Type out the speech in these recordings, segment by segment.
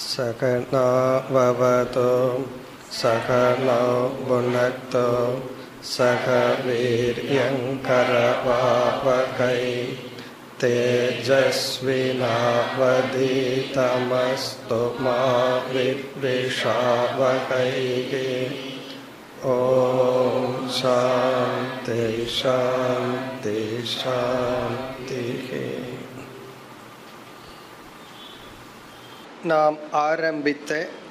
सकनाववतो सकनौ भुनक्तो सह वीर्यङ्करवावकै तेजस्विनावधीतमस्तु मा विद्विषावकैः ॐ शान्ति शान्ति शान्तिः நாம் ஆரம்பித்த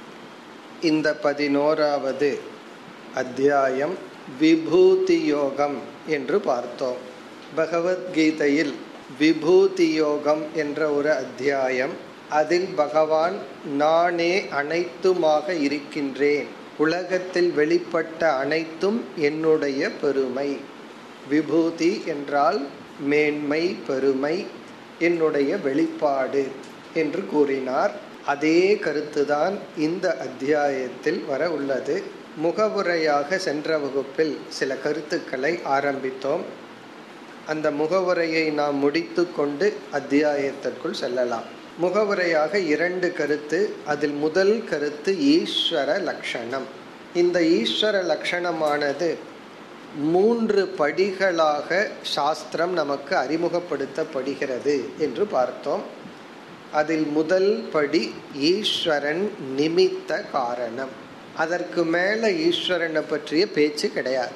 இந்த பதினோராவது அத்தியாயம் விபூதி யோகம் என்று பார்த்தோம் பகவத்கீதையில் விபூதி யோகம் என்ற ஒரு அத்தியாயம் அதில் பகவான் நானே அனைத்துமாக இருக்கின்றேன் உலகத்தில் வெளிப்பட்ட அனைத்தும் என்னுடைய பெருமை விபூதி என்றால் மேன்மை பெருமை என்னுடைய வெளிப்பாடு என்று கூறினார் அதே கருத்துதான் இந்த அத்தியாயத்தில் வர உள்ளது முகவுரையாக சென்ற வகுப்பில் சில கருத்துக்களை ஆரம்பித்தோம் அந்த முகவுரையை நாம் முடித்து கொண்டு அத்தியாயத்திற்குள் செல்லலாம் முகவுரையாக இரண்டு கருத்து அதில் முதல் கருத்து ஈஸ்வர லட்சணம் இந்த ஈஸ்வர லட்சணமானது மூன்று படிகளாக சாஸ்திரம் நமக்கு அறிமுகப்படுத்தப்படுகிறது என்று பார்த்தோம் அதில் முதல் படி ஈஸ்வரன் நிமித்த காரணம் அதற்கு மேல ஈஸ்வரனை பற்றிய பேச்சு கிடையாது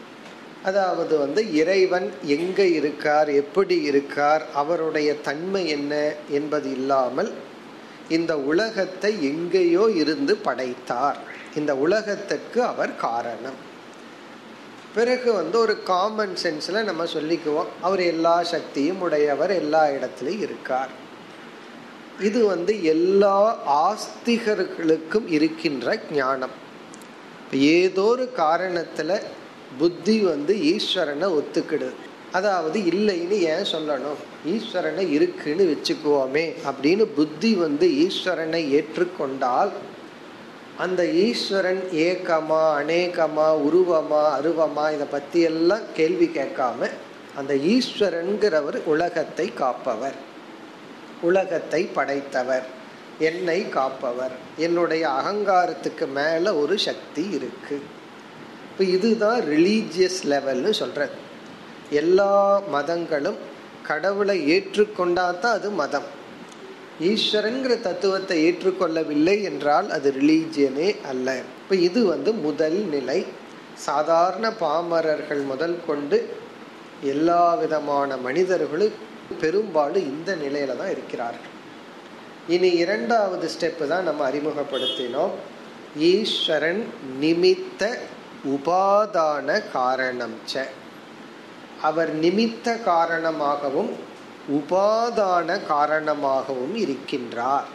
அதாவது வந்து இறைவன் எங்க இருக்கார் எப்படி இருக்கார் அவருடைய தன்மை என்ன என்பது இல்லாமல் இந்த உலகத்தை எங்கேயோ இருந்து படைத்தார் இந்த உலகத்துக்கு அவர் காரணம் பிறகு வந்து ஒரு காமன் சென்ஸ்ல நம்ம சொல்லிக்குவோம் அவர் எல்லா சக்தியும் உடையவர் எல்லா இடத்துலையும் இருக்கார் இது வந்து எல்லா ஆஸ்திகர்களுக்கும் இருக்கின்ற ஞானம் ஏதோ ஒரு காரணத்துல புத்தி வந்து ஈஸ்வரனை ஒத்துக்கிடுது அதாவது இல்லைன்னு ஏன் சொல்லணும் ஈஸ்வரனை இருக்குன்னு வச்சுக்குவோமே அப்படின்னு புத்தி வந்து ஈஸ்வரனை ஏற்றுக்கொண்டால் அந்த ஈஸ்வரன் ஏக்கமா அநேகமா உருவமா அருவமா இதை பத்தி எல்லாம் கேள்வி கேட்காம அந்த ஈஸ்வரன்கிறவர் உலகத்தை காப்பவர் உலகத்தை படைத்தவர் என்னை காப்பவர் என்னுடைய அகங்காரத்துக்கு மேல ஒரு சக்தி இருக்கு இப்போ இதுதான் ரிலீஜியஸ் லெவல்னு சொல்றது எல்லா மதங்களும் கடவுளை ஏற்றுக்கொண்டா தான் அது மதம் ஈஸ்வரங்கிற தத்துவத்தை ஏற்றுக்கொள்ளவில்லை என்றால் அது ரிலீஜியனே அல்ல இப்போ இது வந்து முதல் நிலை சாதாரண பாமரர்கள் முதல் கொண்டு எல்லா விதமான மனிதர்களும் பெரும்பாலும் இந்த நிலையில தான் இருக்கிறார்கள் இனி இரண்டாவது ஸ்டெப்பு தான் நம்ம அறிமுகப்படுத்தினோம் ஈஸ்வரன் நிமித்த உபாதான காரணம் ச அவர் நிமித்த காரணமாகவும் உபாதான காரணமாகவும் இருக்கின்றார்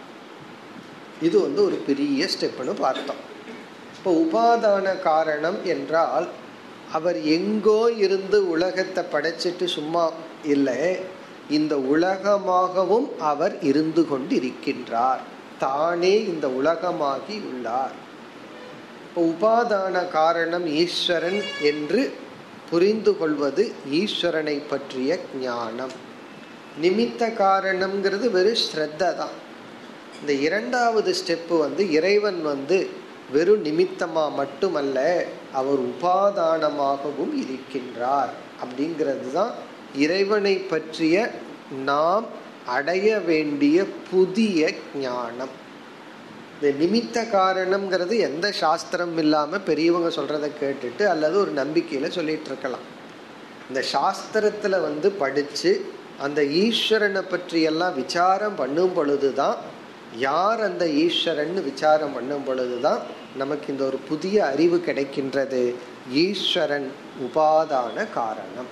இது வந்து ஒரு பெரிய ஸ்டெப்னு பார்த்தோம் இப்போ உபாதான காரணம் என்றால் அவர் எங்கோ இருந்து உலகத்தை படைச்சிட்டு சும்மா இல்லை இந்த உலகமாகவும் அவர் இருந்து கொண்டு இருக்கின்றார் தானே இந்த உலகமாகி உள்ளார் இப்போ உபாதான காரணம் ஈஸ்வரன் என்று புரிந்து கொள்வது ஈஸ்வரனை பற்றிய ஞானம் நிமித்த காரணம்ங்கிறது வெறும் ஸ்ரத்த தான் இந்த இரண்டாவது ஸ்டெப்பு வந்து இறைவன் வந்து வெறும் நிமித்தமா மட்டுமல்ல அவர் உபாதானமாகவும் இருக்கின்றார் அப்படிங்கிறது தான் இறைவனை பற்றிய நாம் அடைய வேண்டிய புதிய ஞானம் இந்த நிமித்த காரணம்ங்கிறது எந்த சாஸ்திரம் இல்லாம பெரியவங்க சொல்றத கேட்டுட்டு அல்லது ஒரு நம்பிக்கையில சொல்லிட்டு இருக்கலாம் இந்த சாஸ்திரத்துல வந்து படிச்சு அந்த ஈஸ்வரனை பற்றி எல்லாம் விசாரம் பண்ணும் பொழுதுதான் யார் அந்த ஈஸ்வரன் விசாரம் பண்ணும் பொழுதுதான் நமக்கு இந்த ஒரு புதிய அறிவு கிடைக்கின்றது ஈஸ்வரன் உபாதான காரணம்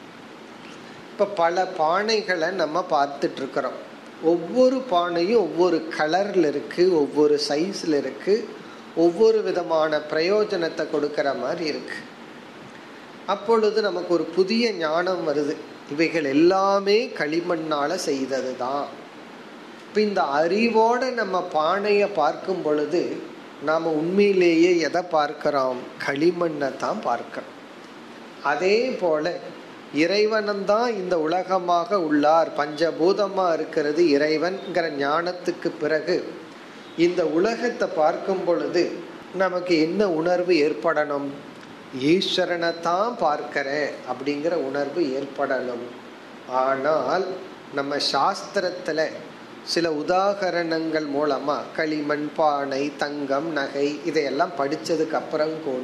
இப்ப பல பானைகளை நம்ம பார்த்துட்டு இருக்கிறோம் ஒவ்வொரு பானையும் ஒவ்வொரு கலர்ல இருக்கு ஒவ்வொரு சைஸ்ல இருக்கு ஒவ்வொரு விதமான பிரயோஜனத்தை கொடுக்கிற மாதிரி இருக்கு அப்பொழுது நமக்கு ஒரு புதிய ஞானம் வருது இவைகள் எல்லாமே களிமண்ணால செய்தது தான் இப்போ இந்த அறிவோட நம்ம பானையை பார்க்கும் பொழுது நாம் உண்மையிலேயே எதை பார்க்கிறோம் களிமண்ணை தான் பார்க்கிறோம் அதே போல இறைவனந்தான் இந்த உலகமாக உள்ளார் பஞ்சபூதமா இருக்கிறது இறைவன்கிற ஞானத்துக்கு பிறகு இந்த உலகத்தை பார்க்கும் பொழுது நமக்கு என்ன உணர்வு ஏற்படணும் ஈஸ்வரனை தான் பார்க்கிறேன் அப்படிங்கிற உணர்வு ஏற்படணும் ஆனால் நம்ம சாஸ்திரத்துல சில உதாகரணங்கள் மூலமா களிமண் பானை தங்கம் நகை இதையெல்லாம் படிச்சதுக்கு அப்புறம் கூட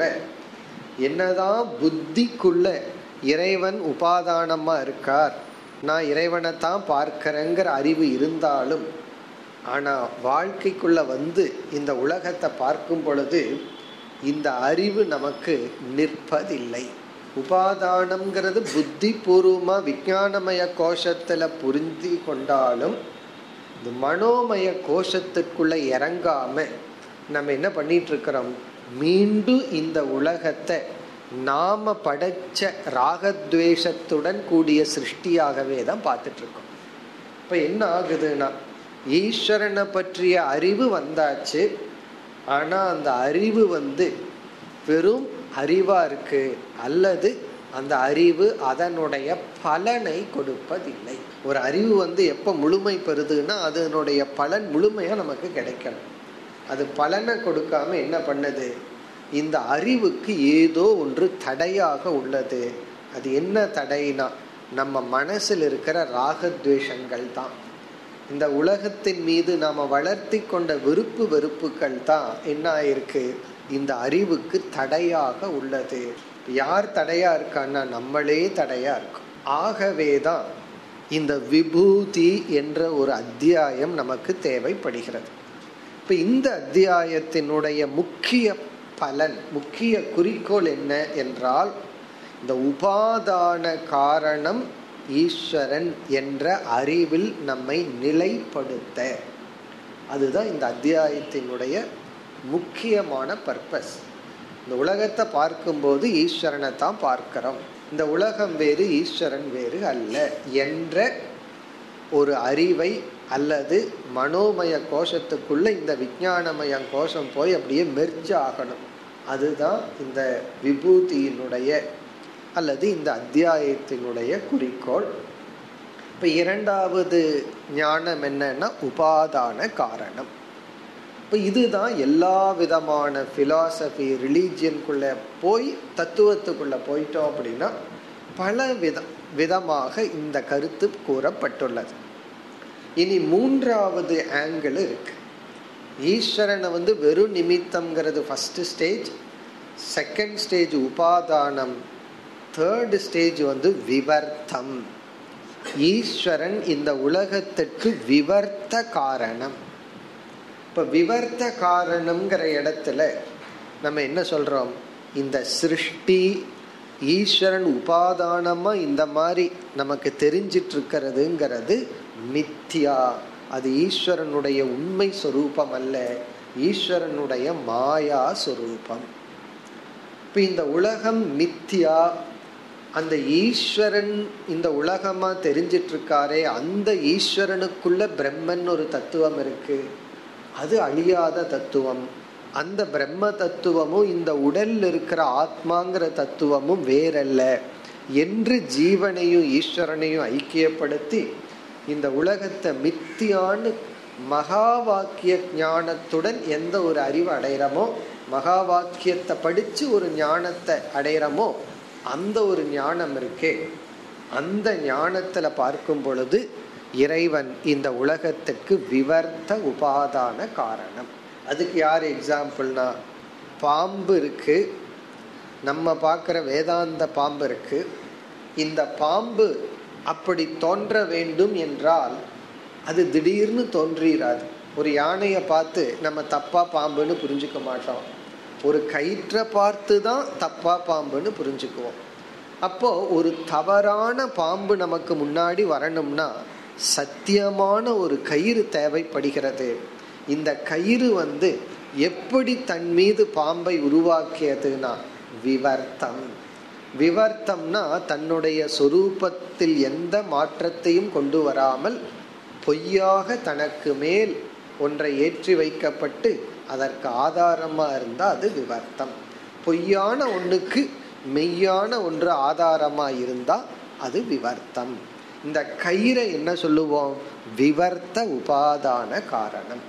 என்னதான் புத்திக்குள்ள இறைவன் உபாதானமா இருக்கார் நான் இறைவனை தான் பார்க்கிறேங்கிற அறிவு இருந்தாலும் ஆனா வாழ்க்கைக்குள்ள வந்து இந்த உலகத்தை பார்க்கும் பொழுது இந்த அறிவு நமக்கு நிற்பதில்லை உபாதானம்ங்கிறது புத்தி பூர்வமா விஞ்ஞானமய கோஷத்துல புரிந்து கொண்டாலும் இந்த மனோமய கோஷத்துக்குள்ள இறங்காம நம்ம என்ன பண்ணிட்டு இருக்கிறோம் மீண்டும் இந்த உலகத்தை நாம படைச்ச ராகத்வேஷத்துடன் கூடிய சிருஷ்டியாகவே தான் பார்த்துட்டு இருக்கோம் இப்ப என்ன ஆகுதுன்னா ஈஸ்வரனை பற்றிய அறிவு வந்தாச்சு ஆனா அந்த அறிவு வந்து வெறும் அறிவா இருக்கு அல்லது அந்த அறிவு அதனுடைய பலனை கொடுப்பதில்லை ஒரு அறிவு வந்து எப்ப முழுமை பெறுதுன்னா அதனுடைய பலன் முழுமையா நமக்கு கிடைக்கணும் அது பலனை கொடுக்காம என்ன பண்ணுது இந்த அறிவுக்கு ஏதோ ஒன்று தடையாக உள்ளது அது என்ன தடைனா நம்ம மனசில் இருக்கிற ராகத்வேஷங்கள் தான் இந்த உலகத்தின் மீது நாம வளர்த்தி கொண்ட விருப்பு வெறுப்புகள் தான் என்ன ஆயிருக்கு இந்த அறிவுக்கு தடையாக உள்ளது யார் தடையா இருக்கான்னா நம்மளே தடையா இருக்கும் ஆகவேதான் இந்த விபூதி என்ற ஒரு அத்தியாயம் நமக்கு தேவைப்படுகிறது இப்ப இந்த அத்தியாயத்தினுடைய முக்கிய பலன் முக்கிய குறிக்கோள் என்ன என்றால் இந்த உபாதான காரணம் ஈஸ்வரன் என்ற அறிவில் நம்மை நிலைப்படுத்த அதுதான் இந்த அத்தியாயத்தினுடைய முக்கியமான பர்பஸ் இந்த உலகத்தை பார்க்கும்போது ஈஸ்வரனை தான் பார்க்கிறோம் இந்த உலகம் வேறு ஈஸ்வரன் வேறு அல்ல என்ற ஒரு அறிவை அல்லது மனோமய கோஷத்துக்குள்ள இந்த விஞ்ஞானமய கோஷம் போய் அப்படியே மெர்ஜ் ஆகணும் அதுதான் இந்த விபூதியினுடைய அல்லது இந்த அத்தியாயத்தினுடைய குறிக்கோள் இப்ப இரண்டாவது ஞானம் என்னன்னா உபாதான காரணம் இப்ப இதுதான் எல்லா விதமான பிலாசபி ரிலீஜியனுக்குள்ள போய் தத்துவத்துக்குள்ள போயிட்டோம் அப்படின்னா பல விதம் விதமாக இந்த கருத்து கூறப்பட்டுள்ளது இனி மூன்றாவது ஆங்கிள் இருக்கு ஈஸ்வரனை வந்து வெறும் நிமித்தம்ங்கிறது ஃபர்ஸ்ட் ஸ்டேஜ் செகண்ட் ஸ்டேஜ் உபாதானம் தேர்டு ஸ்டேஜ் வந்து விவர்த்தம் ஈஸ்வரன் இந்த உலகத்திற்கு விவர்த்த காரணம் இப்ப விவர்த்த காரணம்ங்கிற இடத்துல நம்ம என்ன சொல்றோம் இந்த சிருஷ்டி ஈஸ்வரன் உபாதானமா இந்த மாதிரி நமக்கு தெரிஞ்சிட்டு இருக்கிறதுங்கிறது மித்யா அது ஈஸ்வரனுடைய உண்மை சொரூபம் அல்ல ஈஸ்வரனுடைய மாயா சொரூபம் இப்ப இந்த உலகம் மித்யா அந்த ஈஸ்வரன் இந்த உலகமா தெரிஞ்சிட்டு இருக்காரே அந்த ஈஸ்வரனுக்குள்ள பிரம்மன் ஒரு தத்துவம் இருக்கு அது அழியாத தத்துவம் அந்த பிரம்ம தத்துவமும் இந்த உடல்ல இருக்கிற ஆத்மாங்கிற தத்துவமும் வேறல்ல என்று ஜீவனையும் ஈஸ்வரனையும் ஐக்கியப்படுத்தி இந்த உலகத்தை மித்தியான்னு மகா வாக்கிய ஞானத்துடன் எந்த ஒரு அறிவு அடைகிறோமோ மகா வாக்கியத்தை படிச்சு ஒரு ஞானத்தை அடைகிறோமோ அந்த ஒரு ஞானம் இருக்கே அந்த ஞானத்துல பார்க்கும் பொழுது இறைவன் இந்த உலகத்துக்கு விவர்த்த உபாதான காரணம் அதுக்கு யார் எக்ஸாம்பிள்னா பாம்பு இருக்கு நம்ம பார்க்குற வேதாந்த பாம்பு இருக்கு இந்த பாம்பு அப்படி தோன்ற வேண்டும் என்றால் அது திடீர்னு தோன்றிராது ஒரு யானையை பார்த்து நம்ம தப்பா பாம்புன்னு புரிஞ்சுக்க மாட்டோம் ஒரு கயிற்றை பார்த்து தான் தப்பா பாம்புன்னு புரிஞ்சுக்குவோம் அப்போ ஒரு தவறான பாம்பு நமக்கு முன்னாடி வரணும்னா சத்தியமான ஒரு கயிறு தேவைப்படுகிறது இந்த கயிறு வந்து எப்படி தன் மீது பாம்பை உருவாக்கியதுன்னா விவர்த்தம் விவர்த்தம்னா தன்னுடைய சொரூபத்தில் எந்த மாற்றத்தையும் கொண்டு வராமல் பொய்யாக தனக்கு மேல் ஒன்றை ஏற்றி வைக்கப்பட்டு அதற்கு ஆதாரமா இருந்தா அது விவர்த்தம் பொய்யான ஒண்ணுக்கு மெய்யான ஒன்று ஆதாரமா இருந்தா அது விவர்த்தம் இந்த கயிறை என்ன சொல்லுவோம் விவர்த்த உபாதான காரணம்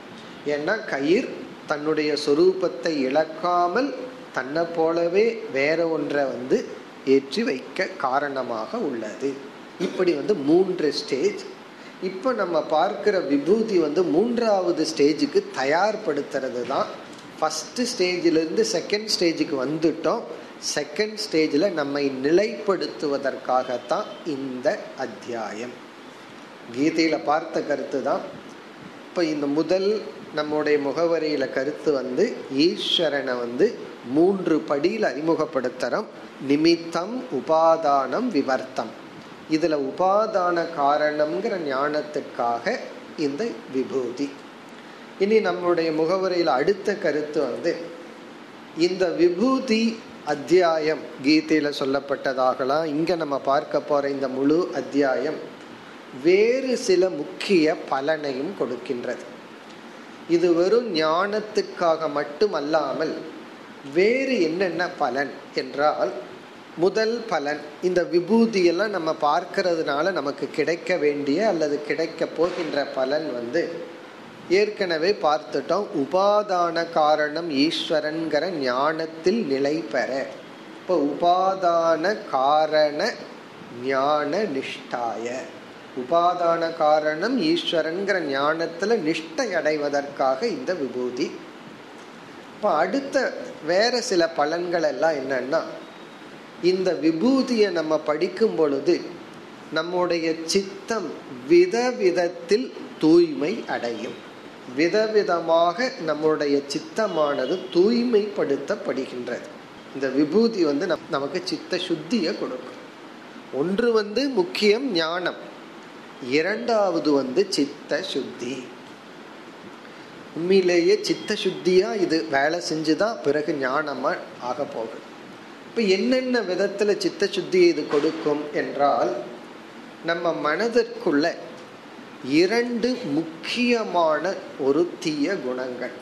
ஏன்னா கயிர் தன்னுடைய சொரூபத்தை இழக்காமல் தன்னை போலவே வேற ஒன்றை வந்து ஏற்றி வைக்க காரணமாக உள்ளது இப்படி வந்து மூன்று ஸ்டேஜ் இப்போ நம்ம பார்க்கிற விபூதி வந்து மூன்றாவது ஸ்டேஜுக்கு தயார்படுத்துறது தான் ஃபஸ்ட்டு ஸ்டேஜிலிருந்து செகண்ட் ஸ்டேஜுக்கு வந்துட்டோம் செகண்ட் ஸ்டேஜில் நம்மை நிலைப்படுத்துவதற்காகத்தான் இந்த அத்தியாயம் கீதையில் பார்த்த கருத்து தான் இப்போ இந்த முதல் நம்முடைய முகவரியில் கருத்து வந்து ஈஸ்வரனை வந்து மூன்று படியில் அறிமுகப்படுத்துகிறோம் நிமித்தம் உபாதானம் விவர்த்தம் இதில் உபாதான காரணம்ங்கிற ஞானத்துக்காக இந்த விபூதி இனி நம்முடைய முகவரியில் அடுத்த கருத்து வந்து இந்த விபூதி அத்தியாயம் கீதையில் சொல்லப்பட்டதாகலாம் இங்கே நம்ம பார்க்க போகிற இந்த முழு அத்தியாயம் வேறு சில முக்கிய பலனையும் கொடுக்கின்றது இது வெறும் ஞானத்துக்காக மட்டுமல்லாமல் வேறு என்னென்ன பலன் என்றால் முதல் பலன் இந்த விபூதியெல்லாம் நம்ம பார்க்கறதுனால நமக்கு கிடைக்க வேண்டிய அல்லது கிடைக்க போகின்ற பலன் வந்து ஏற்கனவே பார்த்துட்டோம் உபாதான காரணம் ஈஸ்வரன்கிற ஞானத்தில் நிலை பெற இப்போ உபாதான காரண ஞான நிஷ்டாய உபாதான காரணம் ஈஸ்வரன்கிற ஞானத்துல நிஷ்டை அடைவதற்காக இந்த விபூதி இப்போ அடுத்த வேற சில பலன்கள் எல்லாம் என்னன்னா இந்த விபூதியை நம்ம படிக்கும் பொழுது நம்முடைய சித்தம் விதவிதத்தில் தூய்மை அடையும் விதவிதமாக நம்முடைய சித்தமானது தூய்மைப்படுத்தப்படுகின்றது இந்த விபூதி வந்து நமக்கு சித்த சுத்தியை கொடுக்கும் ஒன்று வந்து முக்கியம் ஞானம் இரண்டாவது வந்து சித்த சுத்தி உண்மையிலேயே சித்த சுத்தியா இது வேலை செஞ்சுதான் பிறகு ஞானமா ஆக போகுது இப்ப என்னென்ன விதத்துல சித்த சுத்தியை இது கொடுக்கும் என்றால் நம்ம மனதிற்குள்ள இரண்டு முக்கியமான ஒரு தீய குணங்கள்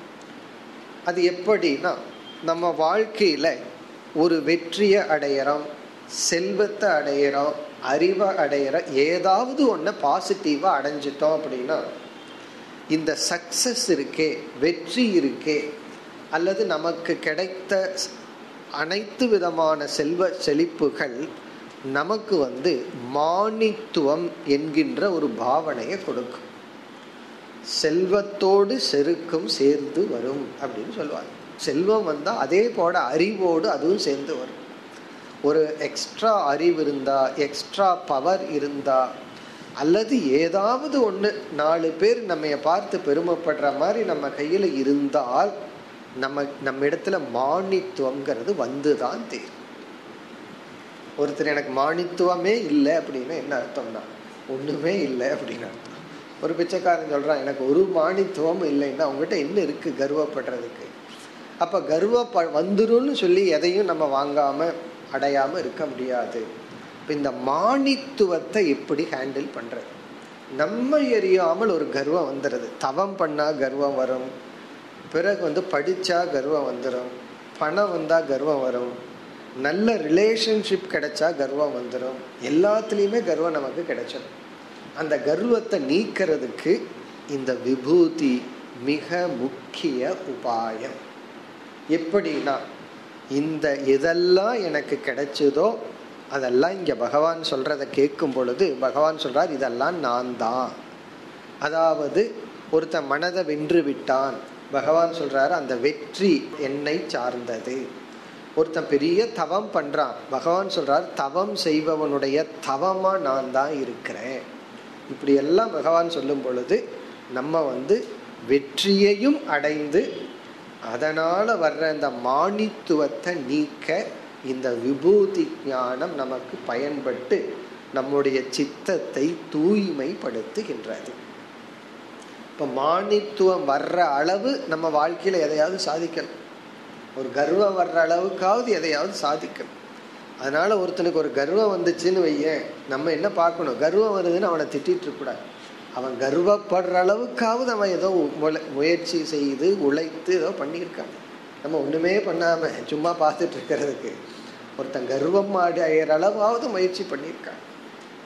அது எப்படின்னா நம்ம வாழ்க்கையில ஒரு வெற்றியை அடையிறோம் செல்வத்தை அடையிறோம் அறிவை அடையிறோம் ஏதாவது ஒன்று பாசிட்டிவாக அடைஞ்சிட்டோம் அப்படின்னா இந்த சக்சஸ் இருக்கே வெற்றி இருக்கே அல்லது நமக்கு கிடைத்த அனைத்து விதமான செல்வ செழிப்புகள் நமக்கு வந்து மானித்துவம் என்கின்ற ஒரு பாவனையை கொடுக்கும் செல்வத்தோடு செருக்கும் சேர்ந்து வரும் அப்படின்னு சொல்லுவாங்க செல்வம் வந்தால் அதே போல அறிவோடு அதுவும் சேர்ந்து வரும் ஒரு எக்ஸ்ட்ரா அறிவு இருந்தா எக்ஸ்ட்ரா பவர் இருந்தா அல்லது ஏதாவது ஒன்று நாலு பேர் நம்ம பார்த்து பெருமைப்படுற மாதிரி நம்ம கையில் இருந்தால் நம்ம நம்ம இடத்துல மானித்துவங்கிறது வந்து தான் தீரும் ஒருத்தர் எனக்கு மானித்துவமே இல்லை அப்படின்னா என்ன அர்த்தம்னா ஒன்றுமே இல்லை அப்படின்னு அர்த்தம் ஒரு பிச்சைக்காரன் சொல்கிறான் எனக்கு ஒரு மானித்துவம் இல்லைன்னா அவங்ககிட்ட என்ன இருக்குது கர்வப்படுறதுக்கு அப்போ கர்வப்ப வந்துரும்னு சொல்லி எதையும் நம்ம வாங்காமல் அடையாமல் இருக்க முடியாது இப்போ இந்த மானித்துவத்தை எப்படி ஹேண்டில் பண்ணுறது நம்ம எறியாமல் ஒரு கர்வம் வந்துடுது தவம் பண்ணால் கர்வம் வரும் பிறகு வந்து படித்தா கர்வம் வந்துடும் பணம் வந்தால் கர்வம் வரும் நல்ல ரிலேஷன்ஷிப் கிடைச்சா கர்வம் வந்துடும் எல்லாத்துலேயுமே கர்வம் நமக்கு கிடைச்சிடும் அந்த கர்வத்தை நீக்கிறதுக்கு இந்த விபூதி மிக முக்கிய உபாயம் எப்படின்னா இந்த எதெல்லாம் எனக்கு கிடைச்சதோ அதெல்லாம் இங்கே பகவான் சொல்கிறத கேட்கும் பொழுது பகவான் சொல்கிறார் இதெல்லாம் நான் தான் அதாவது ஒருத்தன் மனதை வென்று விட்டான் பகவான் சொல்கிறாரு அந்த வெற்றி என்னை சார்ந்தது ஒருத்தன் பெரிய தவம் பண்ணுறான் பகவான் சொல்கிறார் தவம் செய்பவனுடைய தவமாக நான் தான் இருக்கிறேன் இப்படி எல்லாம் பகவான் சொல்லும் பொழுது நம்ம வந்து வெற்றியையும் அடைந்து அதனால் வர்ற இந்த மானித்துவத்தை நீக்க இந்த விபூதி ஞானம் நமக்கு பயன்பட்டு நம்முடைய சித்தத்தை தூய்மைப்படுத்துகின்றது இப்போ மானித்துவம் வர்ற அளவு நம்ம வாழ்க்கையில் எதையாவது சாதிக்கணும் ஒரு கர்வம் வர்ற அளவுக்காவது எதையாவது சாதிக்கணும் அதனால ஒருத்தனுக்கு ஒரு கர்வம் வந்துச்சுன்னு வையேன் நம்ம என்ன பார்க்கணும் கர்வம் வருதுன்னு அவனை திட்டிட்டு இருக்கக்கூடாது அவன் கர்வப்படுற அளவுக்காவது அவன் ஏதோ முயற்சி செய்து உழைத்து ஏதோ பண்ணியிருக்கான் நம்ம ஒன்றுமே பண்ணாம சும்மா பார்த்துட்டு இருக்கிறதுக்கு ஒருத்தன் கர்வம் அடைகிற அளவாவது முயற்சி பண்ணியிருக்கான்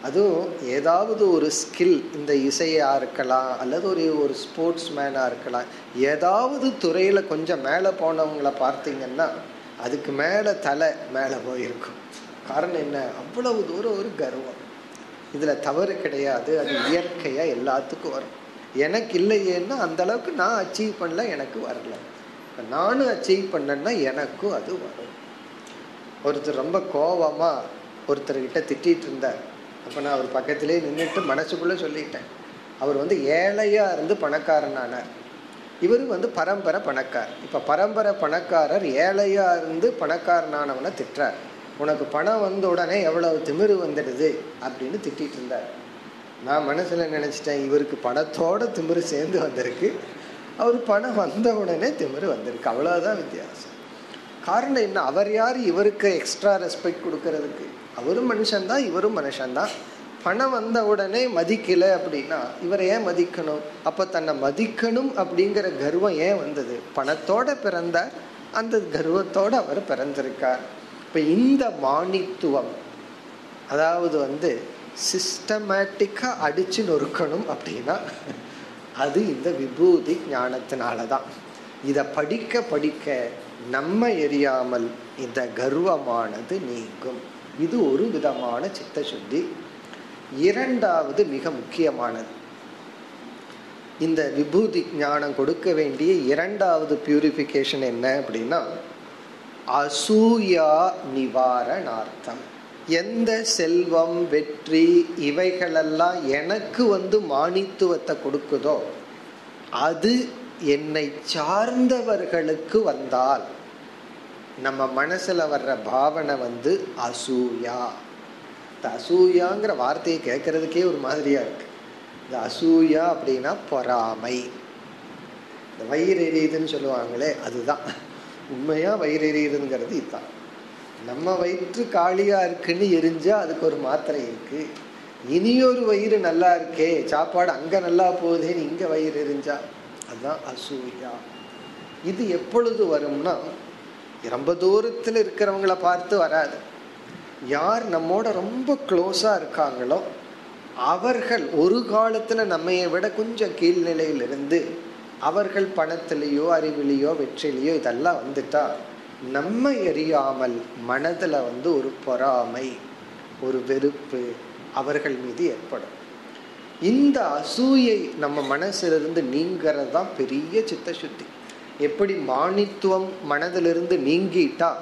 அதுவும் ஏதாவது ஒரு ஸ்கில் இந்த இசையா இருக்கலாம் அல்லது ஒரு ஒரு ஸ்போர்ட்ஸ் மேனா இருக்கலாம் ஏதாவது துறையில கொஞ்சம் மேலே போனவங்களை பார்த்தீங்கன்னா அதுக்கு மேலே தலை மேலே போயிருக்கும் காரணம் என்ன அவ்வளவு தூரம் ஒரு கர்வம் இதுல தவறு கிடையாது அது இயற்கையா எல்லாத்துக்கும் வரும் எனக்கு இல்லையேன்னா அந்த அளவுக்கு நான் அச்சீவ் பண்ணல எனக்கு வரல நானும் அச்சீவ் பண்ணேன்னா எனக்கும் அது வரும் ஒருத்தர் ரொம்ப கோவமா ஒருத்தர்கிட்ட திட்டிட்டு இருந்தார் அப்போ நான் அவர் பக்கத்திலே நின்றுட்டு மனசுக்குள்ளே சொல்லிட்டேன் அவர் வந்து ஏழையா இருந்து பணக்காரனானார் இவர் வந்து பரம்பரை பணக்கார் இப்போ பரம்பரை பணக்காரர் ஏழையா இருந்து பணக்காரனானவனை திட்டுறார் உனக்கு பணம் வந்த உடனே எவ்வளவு திமிரு வந்துடுது அப்படின்னு திட்டிட்டு இருந்தார் நான் மனசுல நினைச்சிட்டேன் இவருக்கு பணத்தோட திமிரு சேர்ந்து வந்திருக்கு அவர் பணம் வந்த உடனே திமிரு வந்திருக்கு அவ்வளவுதான் வித்தியாசம் காரணம் என்ன அவர் யார் இவருக்கு எக்ஸ்ட்ரா ரெஸ்பெக்ட் கொடுக்கறதுக்கு அவரும் மனுஷன்தான் இவரும் மனுஷன்தான் பணம் வந்த உடனே மதிக்கல அப்படின்னா இவரை ஏன் மதிக்கணும் அப்ப தன்னை மதிக்கணும் அப்படிங்கிற கர்வம் ஏன் வந்தது பணத்தோட பிறந்தார் அந்த கர்வத்தோட அவர் பிறந்திருக்கார் இப்ப இந்த மானித்துவம் அதாவது வந்து சிஸ்டமேட்டிக்கா அடிச்சு நொறுக்கணும் அப்படின்னா அது இந்த விபூதி ஞானத்தினால தான் இதை படிக்க படிக்க நம்ம எரியாமல் இந்த கர்வமானது நீங்கும் இது ஒரு விதமான சித்த சுத்தி இரண்டாவது மிக முக்கியமானது இந்த விபூதி ஞானம் கொடுக்க வேண்டிய இரண்டாவது பியூரிஃபிகேஷன் என்ன அப்படின்னா அசூயா நிவாரணார்த்தம் எந்த செல்வம் வெற்றி இவைகளெல்லாம் எனக்கு வந்து மானித்துவத்தை கொடுக்குதோ அது என்னை சார்ந்தவர்களுக்கு வந்தால் நம்ம மனசுல வர்ற பாவனை வந்து அசூயா இந்த அசூயாங்கிற வார்த்தையை கேட்கறதுக்கே ஒரு மாதிரியா இருக்கு இந்த அசூயா அப்படின்னா பொறாமை இந்த வயிறு எரியுதுன்னு சொல்லுவாங்களே அதுதான் உண்மையா வயிறு எரியுதுங்கிறது இதுதான் நம்ம வயிற்று காலியா இருக்குன்னு எரிஞ்சா அதுக்கு ஒரு மாத்திரை இருக்கு இனியொரு வயிறு நல்லா இருக்கே சாப்பாடு அங்க நல்லா போகுதேன்னு இங்க வயிறு எரிஞ்சா அதுதான் அசூயா இது எப்பொழுது வரும்னா ரொம்ப தூரத்தில் இருக்கிறவங்கள பார்த்து வராது யார் நம்மோட ரொம்ப க்ளோஸா இருக்காங்களோ அவர்கள் ஒரு காலத்துல நம்மைய விட கொஞ்சம் கீழ்நிலையில் இருந்து அவர்கள் பணத்திலேயோ அறிவிலேயோ வெற்றிலேயோ இதெல்லாம் வந்துட்டா நம்ம எரியாமல் மனதுல வந்து ஒரு பொறாமை ஒரு வெறுப்பு அவர்கள் மீது ஏற்படும் இந்த அசூயை நம்ம மனசிலிருந்து நீங்கிறது தான் பெரிய சித்த சுத்தி எப்படி மானித்துவம் மனதிலிருந்து நீங்கிட்டா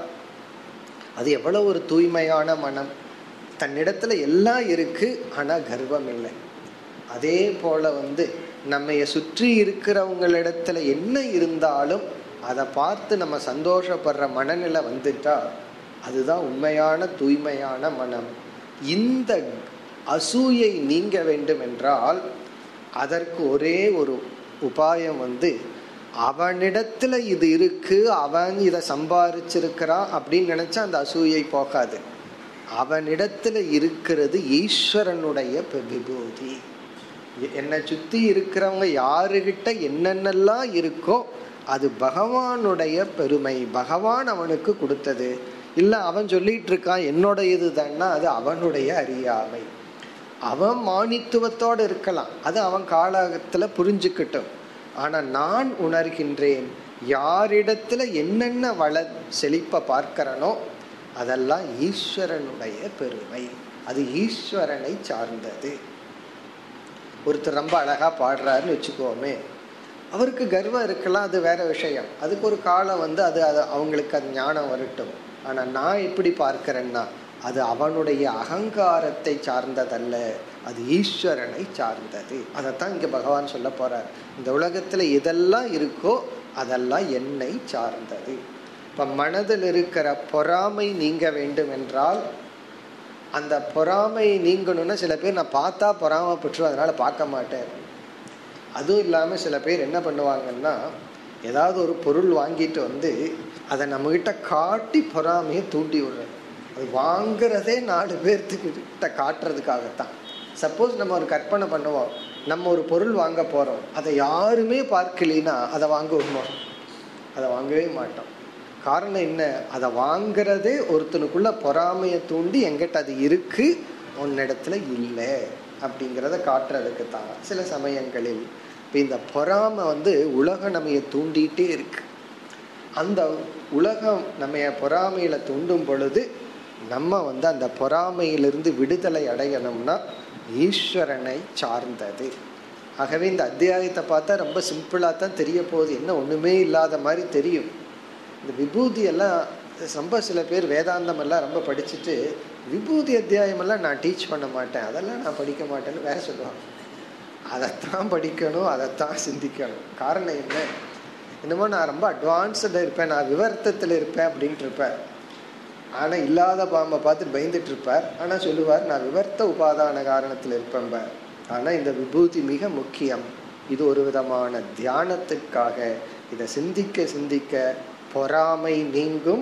அது எவ்வளவு ஒரு தூய்மையான மனம் தன்னிடத்துல எல்லாம் இருக்கு ஆனா கர்வம் இல்லை அதே போல வந்து நம்மைய சுற்றி இருக்கிறவங்களிடத்துல என்ன இருந்தாலும் அதை பார்த்து நம்ம சந்தோஷப்படுற மனநிலை வந்துட்டா அதுதான் உண்மையான தூய்மையான மனம் இந்த அசூயை நீங்க வேண்டும் என்றால் அதற்கு ஒரே ஒரு உபாயம் வந்து அவனிடத்துல இது இருக்கு அவன் இதை சம்பாரிச்சிருக்கிறான் அப்படின்னு நினைச்சா அந்த அசூயை போகாது அவனிடத்துல இருக்கிறது ஈஸ்வரனுடைய விபூதி என்னை சுத்தி இருக்கிறவங்க யாருகிட்ட என்னென்னலாம் இருக்கோ அது பகவானுடைய பெருமை பகவான் அவனுக்கு கொடுத்தது இல்ல அவன் சொல்லிட்டு இருக்கான் என்னோட இது தான்னா அது அவனுடைய அறியாமை அவன் மானித்துவத்தோடு இருக்கலாம் அது அவன் காலகத்துல புரிஞ்சுக்கிட்டோம் ஆனா நான் உணர்கின்றேன் யாரிடத்துல என்னென்ன வள செழிப்ப பார்க்கிறனோ அதெல்லாம் ஈஸ்வரனுடைய பெருமை அது ஈஸ்வரனை சார்ந்தது ஒருத்தர் ரொம்ப அழகா பாடுறாருன்னு வச்சுக்கோமே அவருக்கு கர்வம் இருக்கலாம் அது வேற விஷயம் அதுக்கு ஒரு காலம் வந்து அது அது அவங்களுக்கு அது ஞானம் வரட்டும் ஆனா நான் எப்படி பார்க்கிறேன்னா அது அவனுடைய அகங்காரத்தை சார்ந்ததல்ல அது ஈஸ்வரனை சார்ந்தது அதைத்தான் இங்க பகவான் சொல்ல போறார் இந்த உலகத்துல எதெல்லாம் இருக்கோ அதெல்லாம் என்னை சார்ந்தது இப்ப மனதில் இருக்கிற பொறாமை நீங்க வேண்டும் என்றால் அந்த பொறாமை நீங்கணும்னா சில பேர் நான் பார்த்தா பொறாமப்பட்டுரும் அதனால பார்க்க மாட்டேன் அதுவும் இல்லாம சில பேர் என்ன பண்ணுவாங்கன்னா ஏதாவது ஒரு பொருள் வாங்கிட்டு வந்து அதை நம்ம கிட்ட காட்டி பொறாமையை தூண்டி விடுறது அது வாங்குறதே நாலு பேர்த்துக்கு கிட்ட காட்டுறதுக்காகத்தான் சப்போஸ் நம்ம ஒரு கற்பனை பண்ணுவோம் நம்ம ஒரு பொருள் வாங்க போறோம் அதை யாருமே பார்க்கலினா அதை வாங்குவோமா அதை வாங்கவே மாட்டோம் காரணம் என்ன அதை வாங்குறதே ஒருத்தனுக்குள்ள பொறாமையை தூண்டி எங்கிட்ட அது இருக்கு உன்னிடத்துல இல்லை அப்படிங்கிறத காட்டுறதுக்கு தான் சில சமயங்களில் இப்போ இந்த பொறாமை வந்து உலகம் நம்ம தூண்டிகிட்டே இருக்கு அந்த உலகம் நம்ம பொறாமையில தூண்டும் பொழுது நம்ம வந்து அந்த பொறாமையிலிருந்து விடுதலை அடையணும்னா ஈஸ்வரனை சார்ந்தது ஆகவே இந்த அத்தியாயத்தை பார்த்தா ரொம்ப சிம்பிளாக தான் தெரிய போகுது என்ன ஒன்றுமே இல்லாத மாதிரி தெரியும் இந்த விபூதி எல்லாம் ரொம்ப சில பேர் வேதாந்தம் எல்லாம் ரொம்ப படிச்சுட்டு விபூதி அத்தியாயம் எல்லாம் நான் டீச் பண்ண மாட்டேன் அதெல்லாம் நான் படிக்க மாட்டேன்னு வேற சொல்லுவாங்க அதைத்தான் படிக்கணும் அதைத்தான் சிந்திக்கணும் காரணம் என்ன என்னமோ நான் ரொம்ப அட்வான்ஸ்டாக இருப்பேன் நான் விவர்த்தத்தில் இருப்பேன் அப்படின்ட்டு இருப்பேன் ஆனால் இல்லாத பாம்பை பார்த்துட்டு பயந்துட்டு இருப்பார் ஆனால் சொல்லுவார் நான் விவர்த்த உபாதான காரணத்தில் இருப்பேன் ஆனால் இந்த விபூதி மிக முக்கியம் இது ஒரு விதமான தியானத்துக்காக இதை சிந்திக்க சிந்திக்க பொறாமை நீங்கும்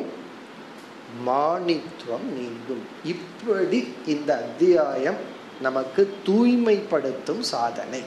மானித்துவம் நீங்கும் இப்படி இந்த அத்தியாயம் நமக்கு தூய்மைப்படுத்தும் சாதனை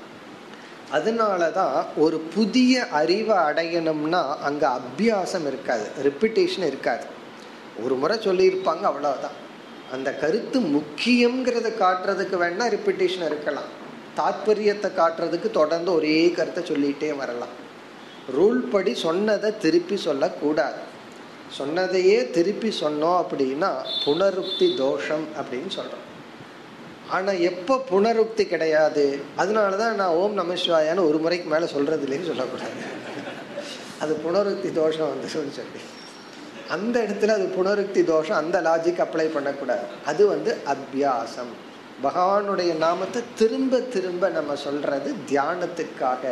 அதனாலதான் ஒரு புதிய அறிவை அடையணும்னா அங்க அபியாசம் இருக்காது ரிப்பிட்டேஷன் இருக்காது ஒரு முறை சொல்லியிருப்பாங்க அவ்வளவுதான் அந்த கருத்து முக்கியங்கிறத காட்டுறதுக்கு வேணா ரிப்பிட்டேஷன் இருக்கலாம் தாத்பரியத்தை காட்டுறதுக்கு தொடர்ந்து ஒரே கருத்தை சொல்லிட்டே வரலாம் ரூல் படி சொன்னதை திருப்பி சொல்லக்கூடாது சொன்னதையே திருப்பி சொன்னோம் அப்படின்னா புனருக்தி தோஷம் அப்படின்னு சொல்றோம் ஆனா எப்போ புனருக்தி கிடையாது அதனாலதான் நான் ஓம் நமசிவாயான்னு ஒரு முறைக்கு மேல சொல்றது இல்லைன்னு சொல்லக்கூடாது அது புனருக்தி தோஷம் வந்து சொல்லி அந்த இடத்துல அது புனருக்தி தோஷம் அந்த லாஜிக் அப்ளை பண்ணக்கூடாது அது வந்து அபியாசம் பகவானுடைய நாமத்தை திரும்ப திரும்ப நம்ம சொல்றது தியானத்துக்காக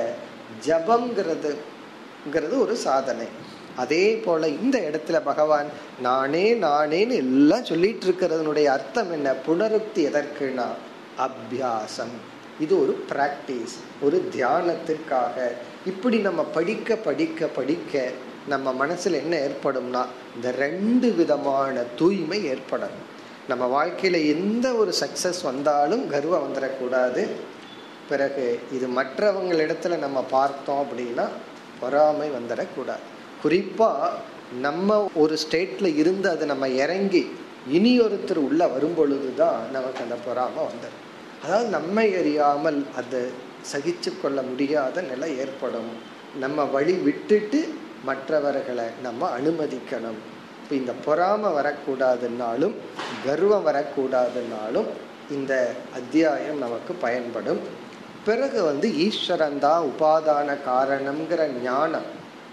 ஜபங்கிறதுங்கிறது ஒரு சாதனை அதே போல இந்த இடத்துல பகவான் நானே நானேன்னு எல்லாம் சொல்லிட்டு இருக்கிறதுனுடைய அர்த்தம் என்ன புனருக்தி எதற்குனா அபியாசம் இது ஒரு பிராக்டிஸ் ஒரு தியானத்திற்காக இப்படி நம்ம படிக்க படிக்க படிக்க நம்ம மனசுல என்ன ஏற்படும்னா இந்த ரெண்டு விதமான தூய்மை ஏற்படும் நம்ம வாழ்க்கையில எந்த ஒரு சக்சஸ் வந்தாலும் கர்வம் வந்துடக்கூடாது பிறகு இது மற்றவங்களிடத்துல நம்ம பார்த்தோம் அப்படின்னா பொறாமை வந்துடக்கூடாது குறிப்பா நம்ம ஒரு ஸ்டேட்ல இருந்து அது நம்ம இறங்கி இனி ஒருத்தர் உள்ள வரும் பொழுதுதான் நமக்கு அந்த பொறாமை வந்துடும் அதாவது நம்மை அறியாமல் அதை சகிச்சு கொள்ள முடியாத நிலை ஏற்படும் நம்ம வழி விட்டுட்டு மற்றவர்களை நம்ம அனுமதிக்கணும் இப்போ இந்த பொறாமை வரக்கூடாதுன்னாலும் கர்வம் வரக்கூடாதுன்னாலும் இந்த அத்தியாயம் நமக்கு பயன்படும் பிறகு வந்து ஈஸ்வரன் தான் உபாதான காரணம்ங்கிற ஞானம்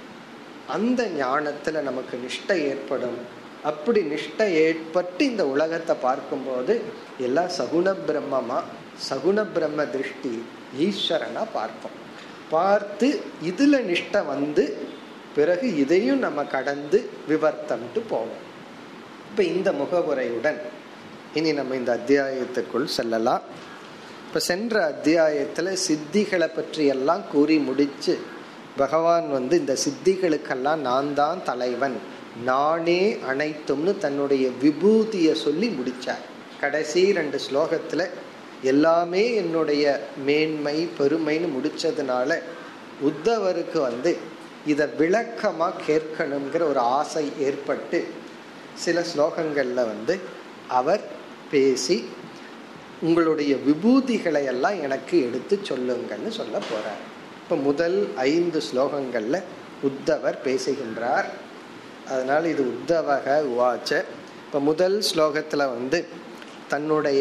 அந்த ஞானத்துல நமக்கு நிஷ்டை ஏற்படும் அப்படி நிஷ்டை ஏற்பட்டு இந்த உலகத்தை பார்க்கும்போது எல்லாம் சகுண பிரம்மமா சகுண பிரம்ம திருஷ்டி ஈஸ்வரனா பார்ப்போம் பார்த்து இதுல நிஷ்டை வந்து பிறகு இதையும் நம்ம கடந்து விவர்த்தம்ட்டு போவோம் இப்ப இந்த முகவுரையுடன் இனி நம்ம இந்த அத்தியாயத்துக்குள் செல்லலாம் இப்ப சென்ற அத்தியாயத்துல சித்திகளை பற்றி எல்லாம் கூறி முடிச்சு பகவான் வந்து இந்த சித்திகளுக்கெல்லாம் நான் தான் தலைவன் நானே அனைத்தும்னு தன்னுடைய விபூதியை சொல்லி முடிச்சார் கடைசி ரெண்டு ஸ்லோகத்துல எல்லாமே என்னுடைய மேன்மை பெருமைன்னு முடிச்சதுனால உத்தவருக்கு வந்து இதை விளக்கமா கேட்கணுங்கிற ஒரு ஆசை ஏற்பட்டு சில ஸ்லோகங்கள்ல வந்து அவர் பேசி உங்களுடைய விபூதிகளை எல்லாம் எனக்கு எடுத்து சொல்லுங்கன்னு சொல்ல போறார் இப்ப முதல் ஐந்து ஸ்லோகங்கள்ல உத்தவர் பேசுகின்றார் அதனால இது உத்தவக உவாச்ச இப்ப முதல் ஸ்லோகத்துல வந்து தன்னுடைய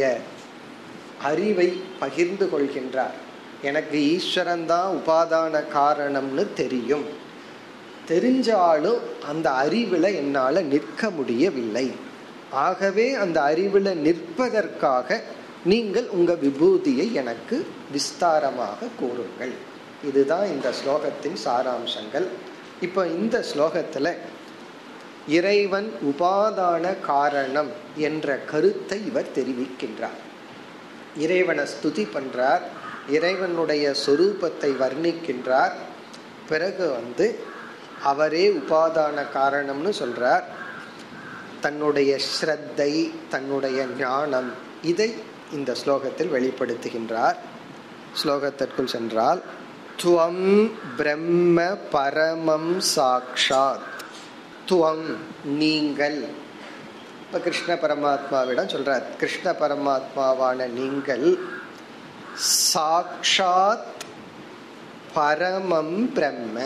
அறிவை பகிர்ந்து கொள்கின்றார் எனக்கு ஈஸ்வரன் தான் உபாதான காரணம்னு தெரியும் தெரிஞ்சாலும் அந்த அறிவில் என்னால் நிற்க முடியவில்லை ஆகவே அந்த அறிவில் நிற்பதற்காக நீங்கள் உங்க விபூதியை எனக்கு விஸ்தாரமாக கூறுங்கள் இதுதான் இந்த ஸ்லோகத்தின் சாராம்சங்கள் இப்போ இந்த ஸ்லோகத்துல இறைவன் உபாதான காரணம் என்ற கருத்தை இவர் தெரிவிக்கின்றார் இறைவனை ஸ்துதி பண்றார் இறைவனுடைய சொரூபத்தை வர்ணிக்கின்றார் பிறகு வந்து அவரே உபாதான காரணம்னு சொல்றார் தன்னுடைய ஸ்ரத்தை தன்னுடைய ஞானம் இதை இந்த ஸ்லோகத்தில் வெளிப்படுத்துகின்றார் ஸ்லோகத்திற்குள் சென்றால் துவம் பிரம்ம பரமம் சாக்ஷாத் துவம் நீங்கள் இப்ப கிருஷ்ண பரமாத்மாவிடம் சொல்றார் கிருஷ்ண பரமாத்மாவான நீங்கள் சாக்ஷாத் பரமம் பிரம்ம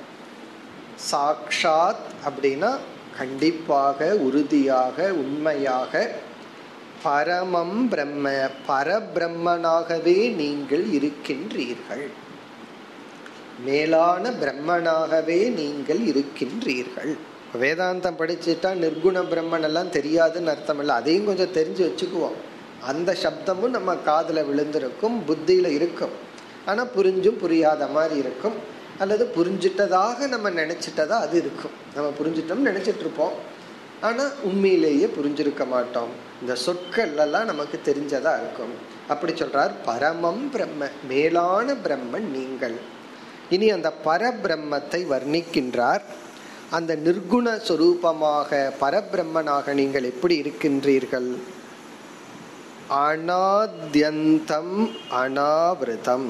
சாக்ஷாத் அப்படின்னா கண்டிப்பாக உறுதியாக உண்மையாக பரமம் பிரம்ம பரபிரம்மனாகவே நீங்கள் இருக்கின்றீர்கள் மேலான பிரம்மனாகவே நீங்கள் இருக்கின்றீர்கள் வேதாந்தம் படிச்சுட்டா நிர்குண பிரம்மன் எல்லாம் தெரியாதுன்னு அர்த்தம் இல்லை அதையும் கொஞ்சம் தெரிஞ்சு வச்சுக்குவோம் அந்த சப்தமும் நம்ம காதுல விழுந்திருக்கும் புத்தியில இருக்கும் ஆனா புரிஞ்சும் புரியாத மாதிரி இருக்கும் அல்லது புரிஞ்சிட்டதாக நம்ம நினைச்சிட்டதா அது இருக்கும் நம்ம புரிஞ்சிட்டோம் நினைச்சிட்டு இருப்போம் ஆனா உண்மையிலேயே புரிஞ்சிருக்க மாட்டோம் இந்த சொற்கள் எல்லாம் நமக்கு தெரிஞ்சதா இருக்கும் அப்படி சொல்றார் பரமம் பிரம்ம மேலான பிரம்மன் நீங்கள் இனி அந்த பரபிரம்மத்தை வர்ணிக்கின்றார் அந்த நிர்குண சொரூபமாக பரபிரம்மனாக நீங்கள் எப்படி இருக்கின்றீர்கள் அனாத்யந்தம் அனாவிரதம்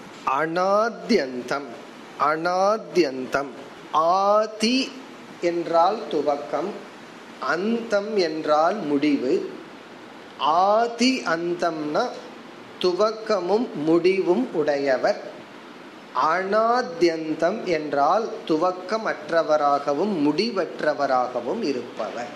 அனாத்யந்தம் அனாத்யந்தம் ஆதி என்றால் துவக்கம் அந்தம் என்றால் முடிவு ஆதி அந்தம்னா துவக்கமும் முடிவும் உடையவர் அனாத்யந்தம் என்றால் துவக்கமற்றவராகவும் முடிவற்றவராகவும் இருப்பவர்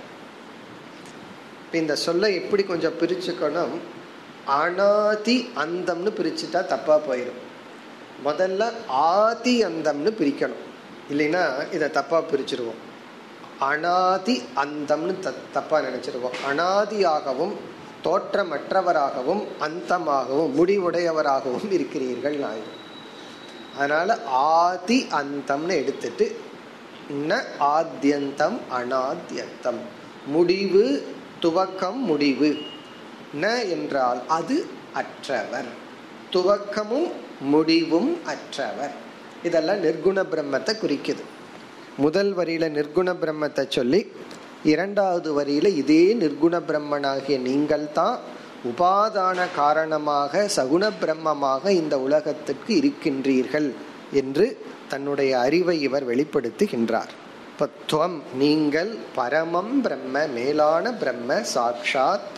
இந்த சொல்லை எப்படி கொஞ்சம் பிரிச்சுக்கணும் அனாதி அந்தம்னு பிரிச்சுட்டா தப்பா போயிடும் முதல்ல ஆதி அந்தம்னு பிரிக்கணும் இல்லைன்னா இதை தப்பா பிரிச்சிருவோம் அனாதி அந்தம்னு த தப்பா நினைச்சிருவோம் அனாதியாகவும் தோற்றமற்றவராகவும் அந்தமாகவும் முடிவுடையவராகவும் இருக்கிறீர்கள் ஆயிரும் அதனால ஆதி அந்தம்னு எடுத்துட்டு ந ஆத்யந்தம் அனாத்யந்தம் முடிவு துவக்கம் முடிவு ந என்றால் அது அற்றவர் துவக்கமும் முடிவும் அற்றவர் இதெல்லாம் நிர்குண பிரம்மத்தை குறிக்குது முதல் வரியில நிர்குண பிரம்மத்தை சொல்லி இரண்டாவது வரியில இதே நிர்குண பிரம்மனாகிய நீங்கள் தான் உபாதான காரணமாக சகுண பிரம்மமாக இந்த உலகத்திற்கு இருக்கின்றீர்கள் என்று தன்னுடைய அறிவை இவர் வெளிப்படுத்துகின்றார் பத்துவம் நீங்கள் பரமம் பிரம்ம மேலான பிரம்ம சாட்சாத்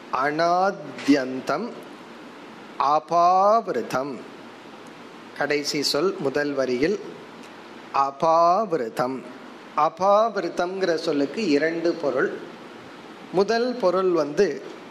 அனாத்யந்தம் அபாவிருதம் கடைசி சொல் முதல் வரியில் அபாவிருதம் அபாவிருத்தம்ங்கிற சொல்லுக்கு இரண்டு பொருள் முதல் பொருள் வந்து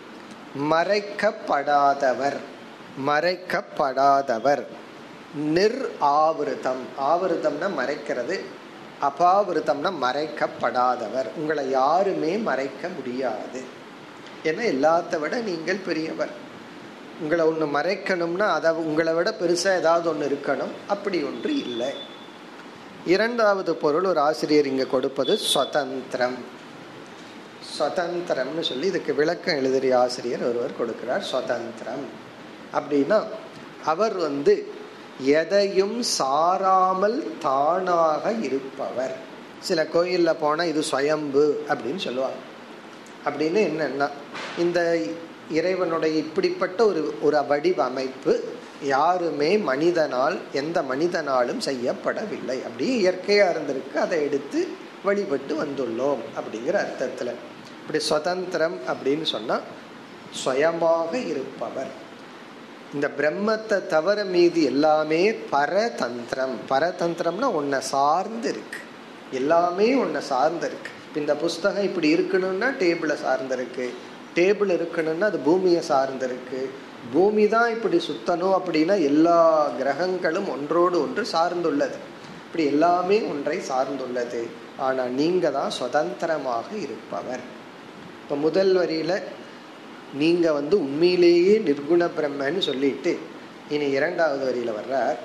மறைக்கப்படாதவர் மறைக்கப்படாதவர் நிர் ஆவிருத்தம் ஆவிருத்தம்னா மறைக்கிறது அபாவிருத்தம்னா மறைக்கப்படாதவர் உங்களை யாருமே மறைக்க முடியாது ஏன்னா எல்லாத்த விட நீங்கள் பெரியவர் உங்களை ஒன்று மறைக்கணும்னா அதை உங்களை விட பெருசாக ஏதாவது ஒன்று இருக்கணும் அப்படி ஒன்று இல்லை இரண்டாவது பொருள் ஒரு ஆசிரியர் இங்கே கொடுப்பது சுதந்திரம் சுதந்திரம்னு சொல்லி இதுக்கு விளக்கம் எழுதிய ஆசிரியர் ஒருவர் கொடுக்கிறார் சுதந்திரம் அப்படின்னா அவர் வந்து எதையும் சாராமல் தானாக இருப்பவர் சில கோயிலில் போனால் இது சுயம்பு அப்படின்னு சொல்லுவாங்க அப்படின்னு என்னன்னா இந்த இறைவனுடைய இப்படிப்பட்ட ஒரு ஒரு வடிவமைப்பு யாருமே மனிதனால் எந்த மனிதனாலும் செய்யப்படவில்லை அப்படியே இயற்கையாக இருந்திருக்கு அதை எடுத்து வழிபட்டு வந்துள்ளோம் அப்படிங்கிற அர்த்தத்தில் இப்படி சுதந்திரம் அப்படின்னு சொன்னால் சுயமாக இருப்பவர் இந்த பிரம்மத்தை தவிர மீதி எல்லாமே பரதந்திரம் பரதந்திரம்னா உன்னை சார்ந்து இருக்கு எல்லாமே உன்னை சார்ந்து இருக்கு இந்த புஸ்தகம் இப்படி இருக்கணும்னா டேபிளை சார்ந்து இருக்கு டேபிள் இருக்கணும்னா அது பூமியை சார்ந்து இருக்கு பூமி தான் இப்படி சுத்தணும் அப்படின்னா எல்லா கிரகங்களும் ஒன்றோடு ஒன்று சார்ந்துள்ளது இப்படி எல்லாமே ஒன்றை சார்ந்துள்ளது ஆனால் நீங்க தான் சுதந்திரமாக இருப்பவர் இப்போ முதல் வரியில நீங்க வந்து உண்மையிலேயே நிர்குண பிரம்மன்னு சொல்லிட்டு இனி இரண்டாவது வரியில வர்றார்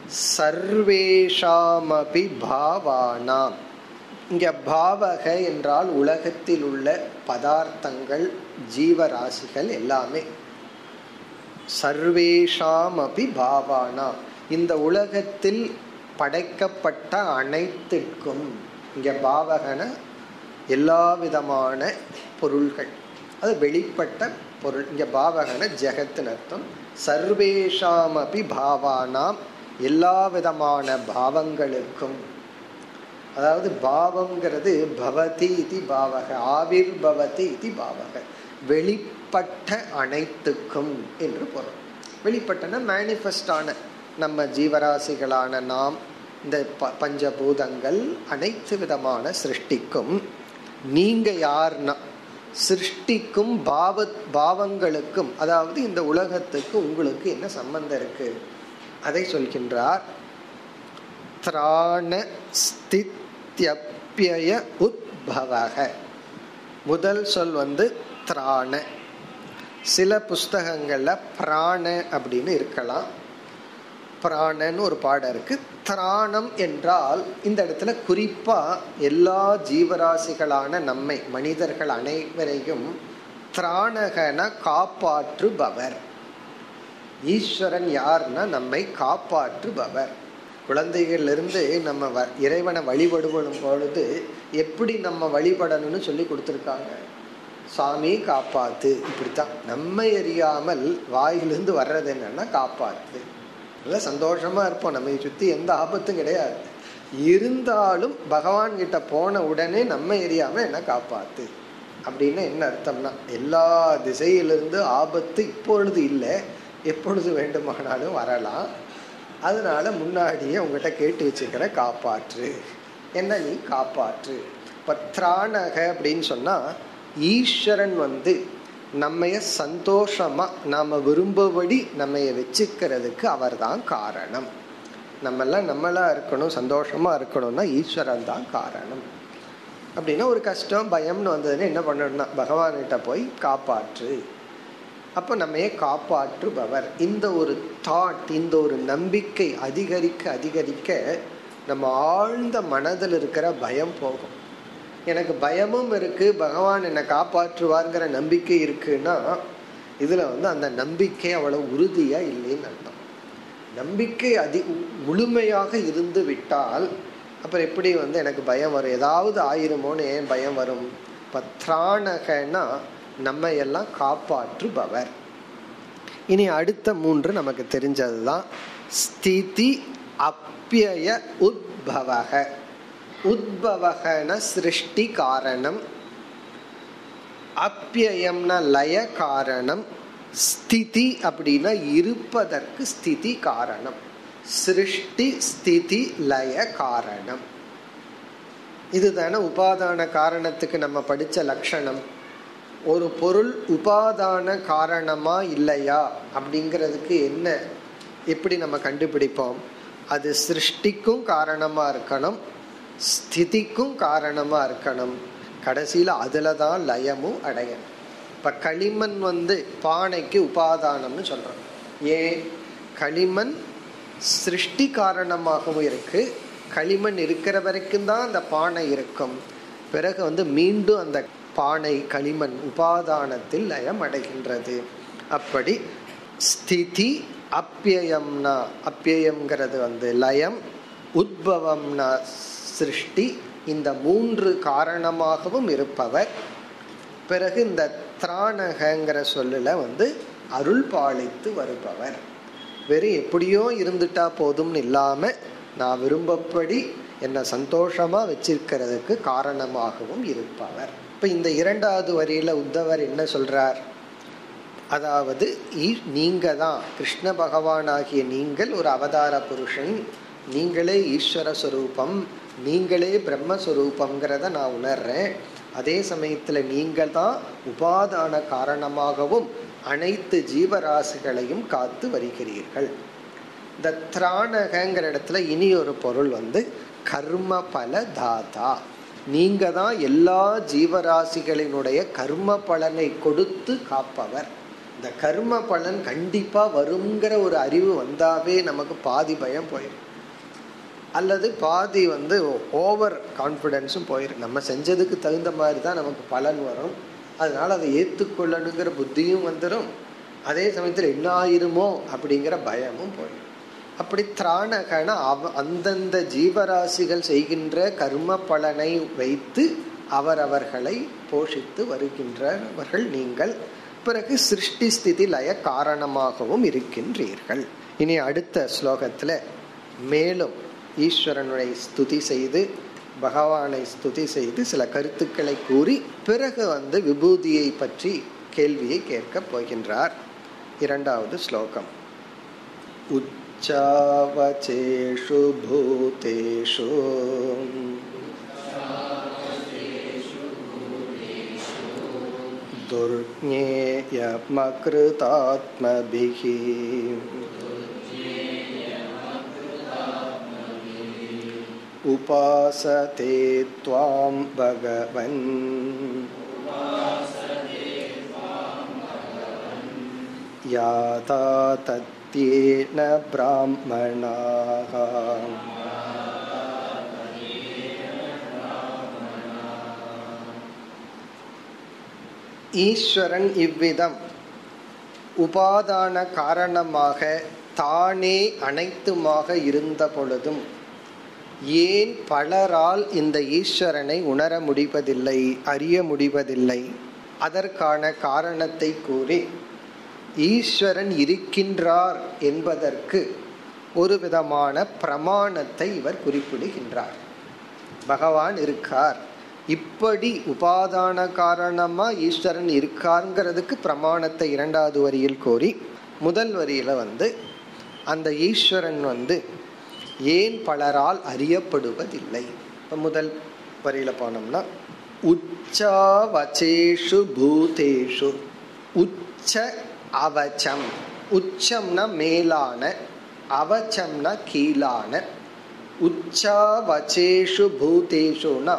சர்வேஷாமபி பாவானாம் இங்க பாவக என்றால் உலகத்தில் உள்ள பதார்த்தங்கள் ஜீவராசிகள் எல்லாமே சர்வேஷாம் அபி பாவானா இந்த உலகத்தில் படைக்கப்பட்ட அனைத்திற்கும் இங்க பாவகன எல்லா விதமான பொருள்கள் அது வெளிப்பட்ட பொருள் இங்க பாவகன ஜெகத்தின் அர்த்தம் சர்வேஷாம் அபி பாவானாம் எல்லா விதமான பாவங்களுக்கும் அதாவது பாவம்ங்கிறது பவதி இது பாவக ஆவிர் பவதி இது பாவக வெளிப்பட்ட அனைத்துக்கும் என்று பொருள் வெளிப்பட்டன மேனிஃபெஸ்டான நம்ம ஜீவராசிகளான நாம் இந்த ப பஞ்சபூதங்கள் அனைத்து விதமான சிருஷ்டிக்கும் நீங்க யார்னா சிருஷ்டிக்கும் பாவ பாவங்களுக்கும் அதாவது இந்த உலகத்துக்கு உங்களுக்கு என்ன சம்பந்தம் இருக்கு அதை சொல்கின்றார் திராண ஸ்தித்யப்யய உத்பவக முதல் சொல் வந்து திராண சில புஸ்தகங்கள்ல பிராண அப்படின்னு இருக்கலாம் பிராணன்னு ஒரு பாடம் இருக்கு திராணம் என்றால் இந்த இடத்துல குறிப்பா எல்லா ஜீவராசிகளான நம்மை மனிதர்கள் அனைவரையும் திராணகன காப்பாற்றுபவர் ஈஸ்வரன் யார்னா நம்மை காப்பாற்றுபவர் குழந்தைகளிலிருந்து நம்ம வ இறைவனை வழிபடுபடும் பொழுது எப்படி நம்ம வழிபடணும்னு சொல்லி கொடுத்துருக்காங்க சாமி காப்பாத்து இப்படித்தான் நம்மை அறியாமல் வாயிலிருந்து வர்றது என்னன்னா காப்பாத்து நல்லா சந்தோஷமா இருப்போம் நம்மை சுத்தி எந்த ஆபத்தும் கிடையாது இருந்தாலும் பகவான் கிட்ட போன உடனே நம்ம எரியாம என்ன காப்பாத்து அப்படின்னு என்ன அர்த்தம்னா எல்லா திசையிலிருந்து ஆபத்து இப்பொழுது இல்லை எப்பொழுது வேண்டுமானாலும் வரலாம் அதனால முன்னாடியே உங்ககிட்ட கேட்டு வச்சுக்கிற காப்பாற்று என்ன நீ காப்பாற்று பத்ராணக அப்படின்னு சொன்னா ஈஸ்வரன் வந்து நம்மைய சந்தோஷமா நாம விரும்பபடி நம்மைய வச்சுக்கிறதுக்கு அவர் தான் காரணம் நம்மெல்லாம் நம்மளா இருக்கணும் சந்தோஷமா இருக்கணும்னா ஈஸ்வரன் தான் காரணம் அப்படின்னா ஒரு கஷ்டம் பயம்னு வந்ததுன்னு என்ன பண்ணணும்னா பகவான்கிட்ட போய் காப்பாற்று அப்போ நம்மையே காப்பாற்றுபவர் இந்த ஒரு தாட் இந்த ஒரு நம்பிக்கை அதிகரிக்க அதிகரிக்க நம்ம ஆழ்ந்த மனதில் இருக்கிற பயம் போகும் எனக்கு பயமும் இருக்கு பகவான் என்னை காப்பாற்றுவார்ங்கிற நம்பிக்கை இருக்குன்னா இதுல வந்து அந்த நம்பிக்கை அவ்வளவு உறுதியா இல்லைன்னு அர்த்தம் நம்பிக்கை அதி முழுமையாக இருந்து விட்டால் அப்புறம் எப்படி வந்து எனக்கு பயம் வரும் ஏதாவது ஆயிருமோன்னு ஏன் பயம் வரும் பத்ராணகனா நம்ம எல்லாம் காப்பாற்றுபவர் இனி அடுத்த மூன்று நமக்கு தெரிஞ்சதுதான் ஸ்திதி அப்பிய உத்பவக உத்பவகன சிருஷ்டி காரணம் அப்பியம்னா லய காரணம் ஸ்திதி அப்படின்னா இருப்பதற்கு ஸ்திதி காரணம் சிருஷ்டி ஸ்திதி லய காரணம் இதுதானே உபாதான காரணத்துக்கு நம்ம படிச்ச லட்சணம் ஒரு பொருள் உபாதான காரணமா இல்லையா அப்படிங்கிறதுக்கு என்ன எப்படி நம்ம கண்டுபிடிப்போம் அது சிருஷ்டிக்கும் காரணமா இருக்கணும் ஸ்திதிக்கும் காரணமா இருக்கணும் கடைசியில அதுல தான் லயமும் அடையணும் இப்ப களிமண் வந்து பானைக்கு உபாதானம்னு சொல்றோம் ஏன் களிமண் சிருஷ்டி காரணமாகவும் இருக்கு களிமண் இருக்கிற வரைக்கும் தான் அந்த பானை இருக்கும் பிறகு வந்து மீண்டும் அந்த பானை களிமண் உபாதானத்தில் லயம் அடைகின்றது அப்படி ஸ்திதி அப்பியம்னா அப்பியம்ங்கிறது வந்து லயம் உத்பவம்னா சிருஷ்டி இந்த மூன்று காரணமாகவும் இருப்பவர் பிறகு இந்த திராணகங்கிற சொல்லுல வந்து அருள் பாலித்து வருபவர் வெறும் எப்படியோ இருந்துட்டா போதும்னு இல்லாம நான் விரும்பப்படி என்னை சந்தோஷமா வச்சிருக்கிறதுக்கு காரணமாகவும் இருப்பவர் இப்ப இந்த இரண்டாவது வரியில உத்தவர் என்ன சொல்றார் அதாவது நீங்க தான் கிருஷ்ண பகவானாகிய நீங்கள் ஒரு அவதார புருஷன் நீங்களே ஈஸ்வர சுரூபம் நீங்களே பிரம்மஸ்வரூபங்கிறத நான் உணர்றேன் அதே சமயத்துல நீங்கள் தான் உபாதான காரணமாகவும் அனைத்து ஜீவராசிகளையும் காத்து வருகிறீர்கள் இந்த திராணகங்கிற இடத்துல இனி ஒரு பொருள் வந்து கர்ம பல தாதா நீங்க தான் எல்லா ஜீவராசிகளினுடைய கர்ம பலனை கொடுத்து காப்பவர் இந்த கர்ம பலன் கண்டிப்பா வருங்கிற ஒரு அறிவு வந்தாவே நமக்கு பாதி பயம் போயிடும் அல்லது பாதி வந்து ஓவர் கான்ஃபிடென்ஸும் போயிடும் நம்ம செஞ்சதுக்கு தகுந்த மாதிரி தான் நமக்கு பலன் வரும் அதனால அதை ஏற்றுக்கொள்ளணுங்கிற புத்தியும் வந்துடும் அதே சமயத்தில் என்ன ஆயிருமோ அப்படிங்கிற பயமும் போயிடும் அப்படி திராணகன அவ அந்தந்த ஜீவராசிகள் செய்கின்ற கர்ம பலனை வைத்து அவரவர்களை போஷித்து வருகின்றவர்கள் நீங்கள் பிறகு சிருஷ்டி ஸ்திதி லய காரணமாகவும் இருக்கின்றீர்கள் இனி அடுத்த ஸ்லோகத்துல மேலும் ஈஸ்வரனுடைய ஸ்துதி செய்து பகவானை ஸ்துதி செய்து சில கருத்துக்களை கூறி பிறகு வந்து விபூதியை பற்றி கேள்வியை கேட்கப் போகின்றார் இரண்டாவது ஸ்லோகம் உச்சாவச்சேஷு பூதேஷு दुर्ज्ञेयमकृतात्मभिः उपासते त्वां भगवन् याता तत्येन ब्राह्मणाः ஈஸ்வரன் இவ்விதம் உபாதான காரணமாக தானே அனைத்துமாக இருந்த பொழுதும் ஏன் பலரால் இந்த ஈஸ்வரனை உணர முடிவதில்லை அறிய முடிவதில்லை அதற்கான காரணத்தை கூறி ஈஸ்வரன் இருக்கின்றார் என்பதற்கு ஒரு விதமான பிரமாணத்தை இவர் குறிப்பிடுகின்றார் பகவான் இருக்கார் இப்படி உபாதான காரணமா ஈஸ்வரன் இருக்காருங்கிறதுக்கு பிரமாணத்தை இரண்டாவது வரியில் கோரி முதல் வரியில வந்து அந்த ஈஸ்வரன் வந்து ஏன் பலரால் அறியப்படுவதில்லை இப்போ முதல் வரியில போனோம்னா உச்சாவச்சேஷு பூதேஷு உச்ச அவச்சம் உச்சம்னா மேலான அவச்சம்னா கீழான உச்சாவச்சேஷு பூதேஷுனா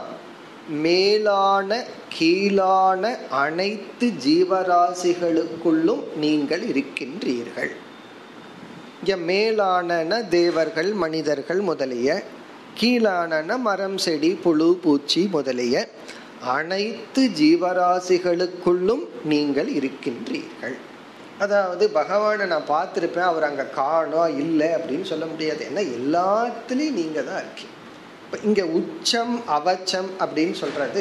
மேலான கீழான அனைத்து ஜீவராசிகளுக்குள்ளும் நீங்கள் இருக்கின்றீர்கள் இங்க மேலான தேவர்கள் மனிதர்கள் முதலிய கீழான மரம் செடி புழு பூச்சி முதலிய அனைத்து ஜீவராசிகளுக்குள்ளும் நீங்கள் இருக்கின்றீர்கள் அதாவது பகவானை நான் பார்த்துருப்பேன் அவர் அங்கே காணோம் இல்லை அப்படின்னு சொல்ல முடியாது ஏன்னா எல்லாத்துலேயும் நீங்கள் தான் இருக்கீங்க இப்போ இங்கே உச்சம் அவச்சம் அப்படின்னு சொல்றது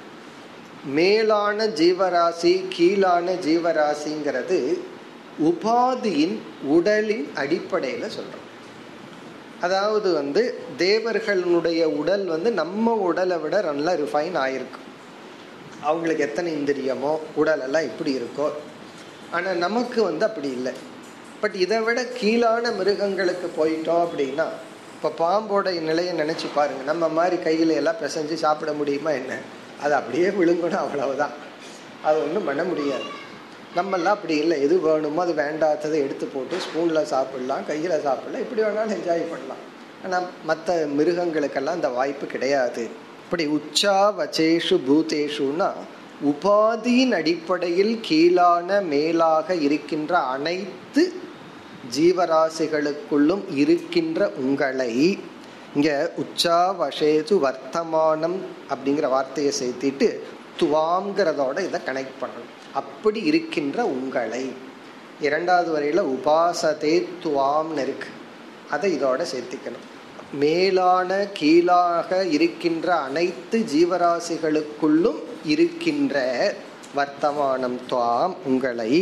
மேலான ஜீவராசி கீழான ஜீவராசிங்கிறது உபாதியின் உடலின் அடிப்படையில் சொல்கிறோம் அதாவது வந்து தேவர்களுடைய உடல் வந்து நம்ம உடலை விட நல்லா ரிஃபைன் ஆயிருக்கும் அவங்களுக்கு எத்தனை இந்திரியமோ உடலெல்லாம் எப்படி இருக்கோ ஆனால் நமக்கு வந்து அப்படி இல்லை பட் இதை விட கீழான மிருகங்களுக்கு போயிட்டோம் அப்படின்னா இப்போ பாம்போட நிலையை நினச்சி பாருங்க நம்ம மாதிரி கையில் எல்லாம் பிசைஞ்சு சாப்பிட முடியுமா என்ன அது அப்படியே விழுங்கணும் அவ்வளவுதான் அது ஒன்றும் பண்ண முடியாது நம்மெல்லாம் அப்படி இல்லை எது வேணுமோ அது வேண்டாததை எடுத்து போட்டு ஸ்பூனில் சாப்பிடலாம் கையில் சாப்பிடலாம் எப்படி வேணாலும் என்ஜாய் பண்ணலாம் ஆனால் மற்ற மிருகங்களுக்கெல்லாம் அந்த வாய்ப்பு கிடையாது இப்படி உச்சா வச்சேஷு பூதேஷுனா உபாதியின் அடிப்படையில் கீழான மேலாக இருக்கின்ற அனைத்து ஜீவராசிகளுக்குள்ளும் இருக்கின்ற உங்களை இங்க உச்சா வசேது வர்த்தமானம் அப்படிங்கிற வார்த்தையை சேர்த்திட்டு துவாங்கிறதோட இதை கனெக்ட் பண்ணணும் அப்படி இருக்கின்ற உங்களை இரண்டாவது வரையில உபாசதே துவாம்னு இருக்கு அதை இதோட சேர்த்திக்கணும் மேலான கீழாக இருக்கின்ற அனைத்து ஜீவராசிகளுக்குள்ளும் இருக்கின்ற வர்த்தமானம் துவாம் உங்களை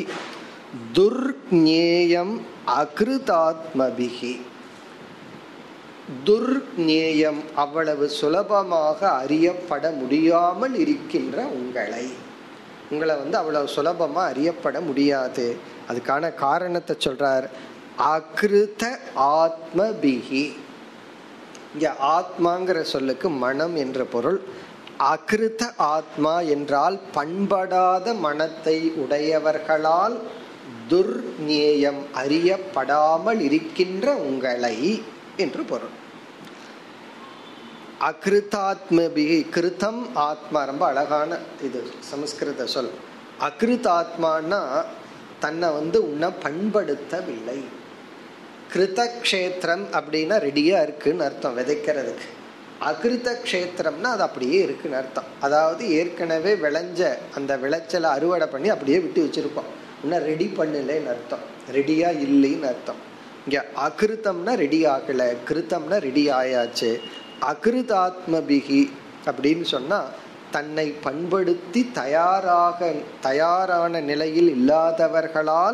துர்நேயம் அகிருதாத்மபிகி துர்நேயம் அவ்வளவு சுலபமாக அறியப்பட முடியாமல் இருக்கின்ற உங்களை உங்களை வந்து அவ்வளவு சுலபமா அறியப்பட முடியாது அதுக்கான காரணத்தை சொல்றார் அகிருத ஆத்மபிகி இங்க ஆத்மாங்கிற சொல்லுக்கு மனம் என்ற பொருள் அகிருத ஆத்மா என்றால் பண்படாத மனத்தை உடையவர்களால் துர்நேயம் அறியப்படாமல் இருக்கின்ற உங்களை என்று பொருள் அகிருத்தாத்மபிகி கிருத்தம் ஆத்மா ரொம்ப அழகான இது சமஸ்கிருத சொல் அகிருத்தாத்மானா தன்னை வந்து உன்னை பண்படுத்தவில்லை கிருத கஷேத்திரம் அப்படின்னா ரெடியா இருக்குன்னு அர்த்தம் விதைக்கிறதுக்கு அகிருத்த கஷேத்திரம்னா அது அப்படியே இருக்குன்னு அர்த்தம் அதாவது ஏற்கனவே விளைஞ்ச அந்த விளைச்சலை அறுவடை பண்ணி அப்படியே விட்டு வச்சிருப்போம் இன்னும் ரெடி பண்ணலன்னு அர்த்தம் ரெடியா இல்லைன்னு அர்த்தம் இங்க அகிருத்தம்னா ரெடி ஆகல கிருத்தம்னா ரெடி ஆயாச்சு அகிருதாத்மபிகி அப்படின்னு சொன்னா தன்னை பண்படுத்தி தயாராக தயாரான நிலையில் இல்லாதவர்களால்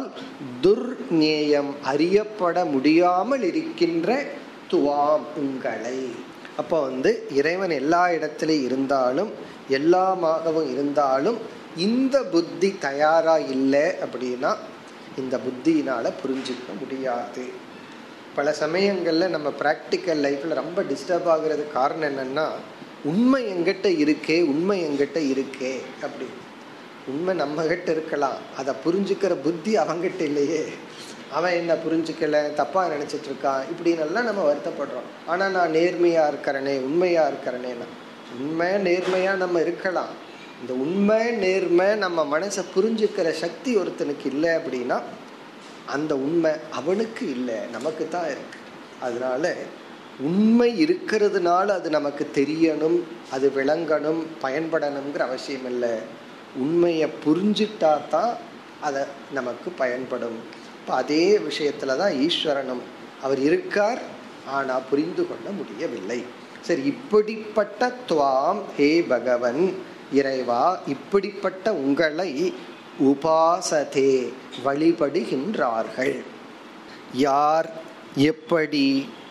துர்நேயம் அறியப்பட முடியாமல் இருக்கின்ற துவாம் உங்களை அப்போ வந்து இறைவன் எல்லா இடத்துலையும் இருந்தாலும் எல்லாமாகவும் இருந்தாலும் இந்த புத்தி தயாரா இல்லை அப்படின்னா இந்த புத்தியினால புரிஞ்சுக்க முடியாது பல சமயங்களில் நம்ம ப்ராக்டிக்கல் லைஃப்பில் ரொம்ப டிஸ்டர்ப் ஆகுறதுக்கு காரணம் என்னன்னா உண்மை எங்கிட்ட இருக்கே உண்மை எங்கிட்ட இருக்கே அப்படி உண்மை நம்ம கிட்ட இருக்கலாம் அதை புரிஞ்சுக்கிற புத்தி அவங்கிட்ட இல்லையே அவன் என்ன புரிஞ்சுக்கல தப்பா நினைச்சிட்டு இருக்கான் இப்படின்னெல்லாம் நம்ம வருத்தப்படுறோம் ஆனா நான் நேர்மையா இருக்கிறனே உண்மையா இருக்கிறனேன்னா உண்மை நேர்மையா நம்ம இருக்கலாம் இந்த உண்மை நேர்மை நம்ம மனசை புரிஞ்சுக்கிற சக்தி ஒருத்தனுக்கு இல்லை அப்படின்னா அந்த உண்மை அவனுக்கு இல்லை நமக்கு தான் இருக்கு அதனால உண்மை இருக்கிறதுனால அது நமக்கு தெரியணும் அது விளங்கணும் பயன்படணுங்கிற அவசியம் இல்லை உண்மையை புரிஞ்சிட்டா தான் அதை நமக்கு பயன்படும் இப்போ அதே விஷயத்துல தான் ஈஸ்வரனும் அவர் இருக்கார் ஆனால் புரிந்து கொள்ள முடியவில்லை சரி இப்படிப்பட்ட துவாம் ஹே பகவன் இறைவா இப்படிப்பட்ட உங்களை உபாசதே வழிபடுகின்றார்கள் யார் எப்படி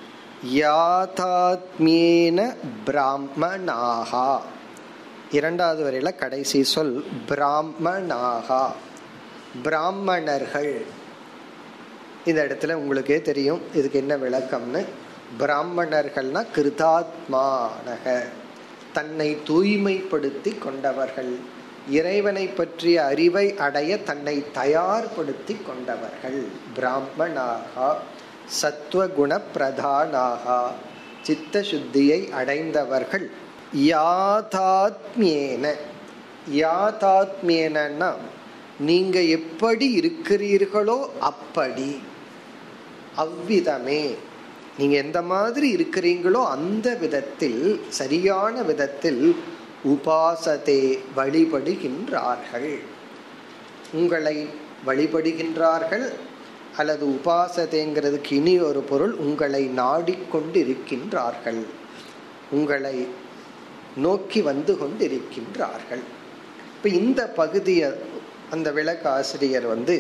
யாதாத்மியேன பிராமணாகா இரண்டாவது வரையில கடைசி சொல் பிராமணாகா பிராமணர்கள் இந்த இடத்துல உங்களுக்கே தெரியும் இதுக்கு என்ன விளக்கம்னு பிராமணர்கள்னா கிருதாத்மானக தன்னை தூய்மைப்படுத்தி கொண்டவர்கள் இறைவனை பற்றிய அறிவை அடைய தன்னை தயார்படுத்தி கொண்டவர்கள் பிராமணாகா சத்வகுண பிரதானாகா சித்த சுத்தியை அடைந்தவர்கள் யாதாத்மியேன யாதாத்மியனா நீங்க எப்படி இருக்கிறீர்களோ அப்படி அவ்விதமே நீங்க எந்த மாதிரி இருக்கிறீங்களோ அந்த விதத்தில் சரியான விதத்தில் உபாசதே வழிபடுகின்றார்கள் உங்களை வழிபடுகின்றார்கள் அல்லது உபாசதேங்கிறதுக்கு இனி ஒரு பொருள் உங்களை நாடிக்கொண்டிருக்கின்றார்கள் உங்களை நோக்கி வந்து கொண்டிருக்கின்றார்கள் இப்போ இந்த பகுதியை அந்த விளக்க ஆசிரியர் வந்து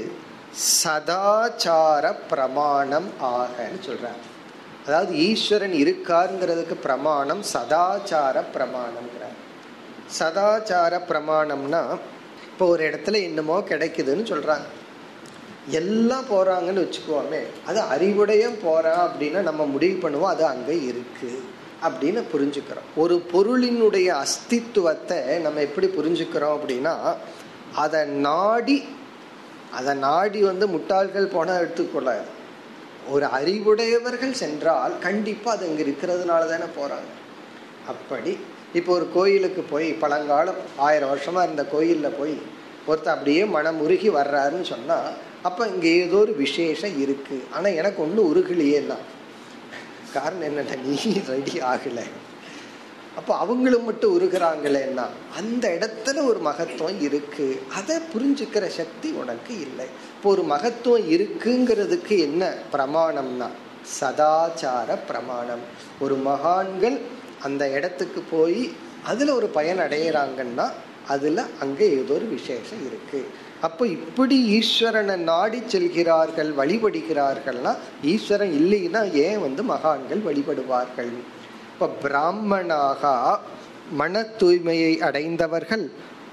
சதாச்சார பிரமாணம் ஆகன்னு சொல்றார் அதாவது ஈஸ்வரன் இருக்காருங்கிறதுக்கு பிரமாணம் சதாச்சார பிரமாணம்ங்கிறார் சதாச்சார பிரமாணம்னா இப்போ ஒரு இடத்துல என்னமோ கிடைக்குதுன்னு சொல்றாங்க எல்லாம் போறாங்கன்னு வச்சுக்குவோமே அது அறிவுடையும் போறான் அப்படின்னா நம்ம முடிவு பண்ணுவோம் அது அங்க இருக்கு அப்படின்னு புரிஞ்சுக்கிறோம் ஒரு பொருளினுடைய அஸ்தித்துவத்தை நம்ம எப்படி புரிஞ்சுக்கிறோம் அப்படின்னா அதை நாடி அதை நாடி வந்து முட்டாள்கள் போனால் எடுத்துக்கொள்ளாது ஒரு அறிவுடையவர்கள் சென்றால் கண்டிப்பாக அது அங்கே இருக்கிறதுனால தானே போகிறாங்க அப்படி இப்போ ஒரு கோயிலுக்கு போய் பழங்காலம் ஆயிரம் வருஷமா இருந்த கோயிலில் போய் ஒருத்தர் அப்படியே மனம் உருகி வர்றாருன்னு சொன்னால் அப்போ இங்கே ஏதோ ஒரு விசேஷம் இருக்கு ஆனால் எனக்கு ஒன்றும் உருகலையேன்னா காரணம் என்னென்ன நீ ரெடி ஆகலை அப்போ அவங்களும் மட்டும் உருகிறாங்களேன்னா அந்த இடத்துல ஒரு மகத்துவம் இருக்கு அதை புரிஞ்சுக்கிற சக்தி உனக்கு இல்லை இப்போ ஒரு மகத்துவம் இருக்குங்கிறதுக்கு என்ன பிரமாணம்னா சதாச்சார பிரமாணம் ஒரு மகான்கள் அந்த இடத்துக்கு போய் அதுல ஒரு பயன் அடையிறாங்கன்னா அதுல அங்க ஏதோ ஒரு விசேஷம் இருக்கு அப்போ இப்படி ஈஸ்வரனை நாடி செல்கிறார்கள் வழிபடுகிறார்கள்னா ஈஸ்வரன் இல்லைன்னா ஏன் வந்து மகான்கள் வழிபடுவார்கள் இப்போ பிராமணாக மன தூய்மையை அடைந்தவர்கள்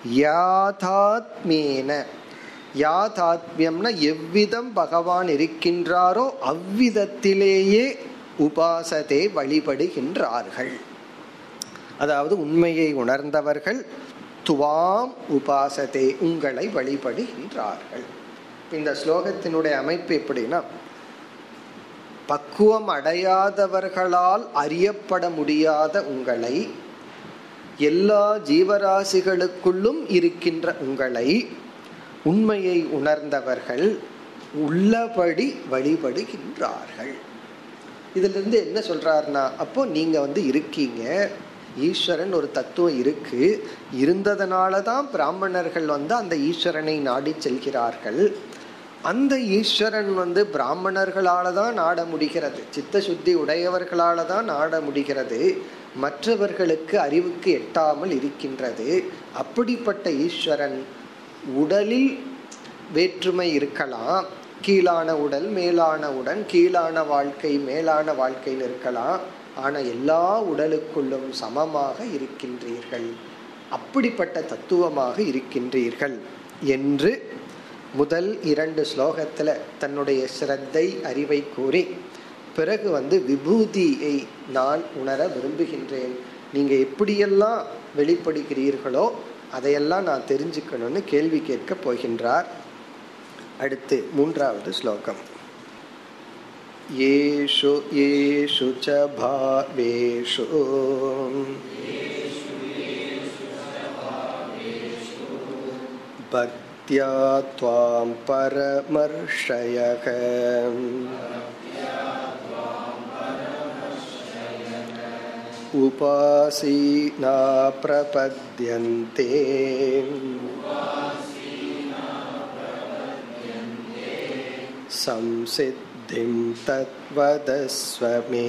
யாதாத்மேன யாதாத்மியம்னா எவ்விதம் பகவான் இருக்கின்றாரோ அவ்விதத்திலேயே உபாசத்தை வழிபடுகின்றார்கள் அதாவது உண்மையை உணர்ந்தவர்கள் துவாம் உபாசத்தை உங்களை வழிபடுகின்றார்கள் இந்த ஸ்லோகத்தினுடைய அமைப்பு எப்படின்னா பக்குவம் அடையாதவர்களால் அறியப்பட முடியாத உங்களை எல்லா ஜீவராசிகளுக்குள்ளும் இருக்கின்ற உங்களை உண்மையை உணர்ந்தவர்கள் உள்ளபடி வழிபடுகின்றார்கள் இதுல இருந்து என்ன சொல்றாருன்னா அப்போ நீங்க வந்து இருக்கீங்க ஈஸ்வரன் ஒரு தத்துவம் இருக்கு இருந்ததுனால தான் பிராமணர்கள் வந்து அந்த ஈஸ்வரனை நாடி செல்கிறார்கள் அந்த ஈஸ்வரன் வந்து பிராமணர்களால தான் நாட முடிகிறது சித்த சுத்தி உடையவர்களால தான் நாட முடிகிறது மற்றவர்களுக்கு அறிவுக்கு எட்டாமல் இருக்கின்றது அப்படிப்பட்ட ஈஸ்வரன் உடலில் வேற்றுமை இருக்கலாம் கீழான உடல் மேலான உடன் கீழான வாழ்க்கை மேலான வாழ்க்கைன்னு இருக்கலாம் ஆனா எல்லா உடலுக்குள்ளும் சமமாக இருக்கின்றீர்கள் அப்படிப்பட்ட தத்துவமாக இருக்கின்றீர்கள் என்று முதல் இரண்டு ஸ்லோகத்துல தன்னுடைய ஸ்ரத்தை அறிவை கூறி பிறகு வந்து விபூதியை நான் உணர விரும்புகின்றேன் நீங்க எப்படியெல்லாம் வெளிப்படுகிறீர்களோ அதையெல்லாம் நான் தெரிஞ்சுக்கணும்னு கேள்வி கேட்க போகின்றார் அடுத்து மூன்றாவது ஸ்லோகம் येषु येषु च भावेषु भक्त्या त्वां परमर्षयः उपासीना प्रपद्यन्ते संसिद्धिं तद्वदस्व मे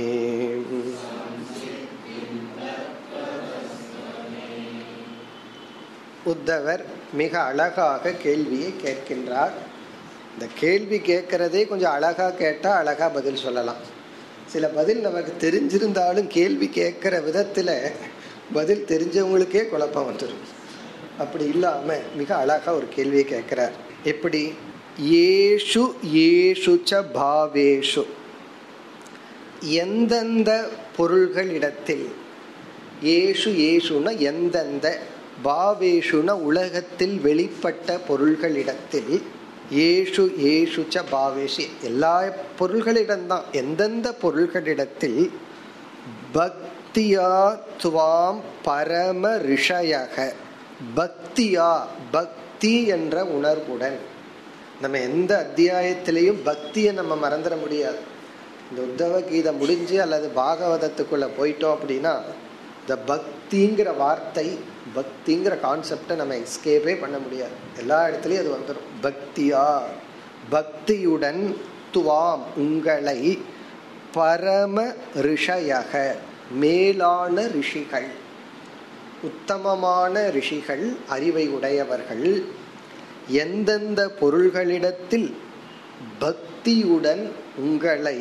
உத்தவர் மிக அழகாக கேள்வியை கேட்கின்றார் இந்த கேள்வி கேட்கறதே கொஞ்சம் அழகா கேட்டா அழகா பதில் சொல்லலாம் சில பதில் நமக்கு தெரிஞ்சிருந்தாலும் கேள்வி கேட்கிற விதத்துல பதில் தெரிஞ்சவங்களுக்கே குழப்பம் வந்துடும் அப்படி இல்லாம மிக அழகா ஒரு கேள்வியை கேட்கிறார் எப்படி ஏஷு ஏஷு ச பாவேஷு எந்தெந்த பொருள்களிடத்தில் ஏஷு ஏஷுன எந்தெந்த பாவேஷுன உலகத்தில் வெளிப்பட்ட பொருள்களிடத்தில் ஏஷு ஏஷு ச பாவேஷி எல்லா பொருள்களிடம்தான் எந்தெந்த பொருள்களிடத்தில் பக்தியா துவாம் பரம ரிஷயக பக்தியா பக்தி என்ற உணர்வுடன் நம்ம எந்த அத்தியாயத்திலையும் பக்தியை நம்ம மறந்துட முடியாது இந்த உத்தவ கீதை முடிஞ்சு அல்லது பாகவதத்துக்குள்ள போயிட்டோம் அப்படின்னா இந்த பக்திங்கிற வார்த்தை பக்திங்கிற கான்செப்டை நம்ம எஸ்கேப்பே பண்ண முடியாது எல்லா இடத்துலையும் அது வந்துடும் பக்தியா பக்தியுடன் துவாம் உங்களை பரம ரிஷயக மேலான ரிஷிகள் உத்தமமான ரிஷிகள் அறிவை உடையவர்கள் எந்தெந்த பொருள்களிடத்தில் பக்தியுடன் உங்களை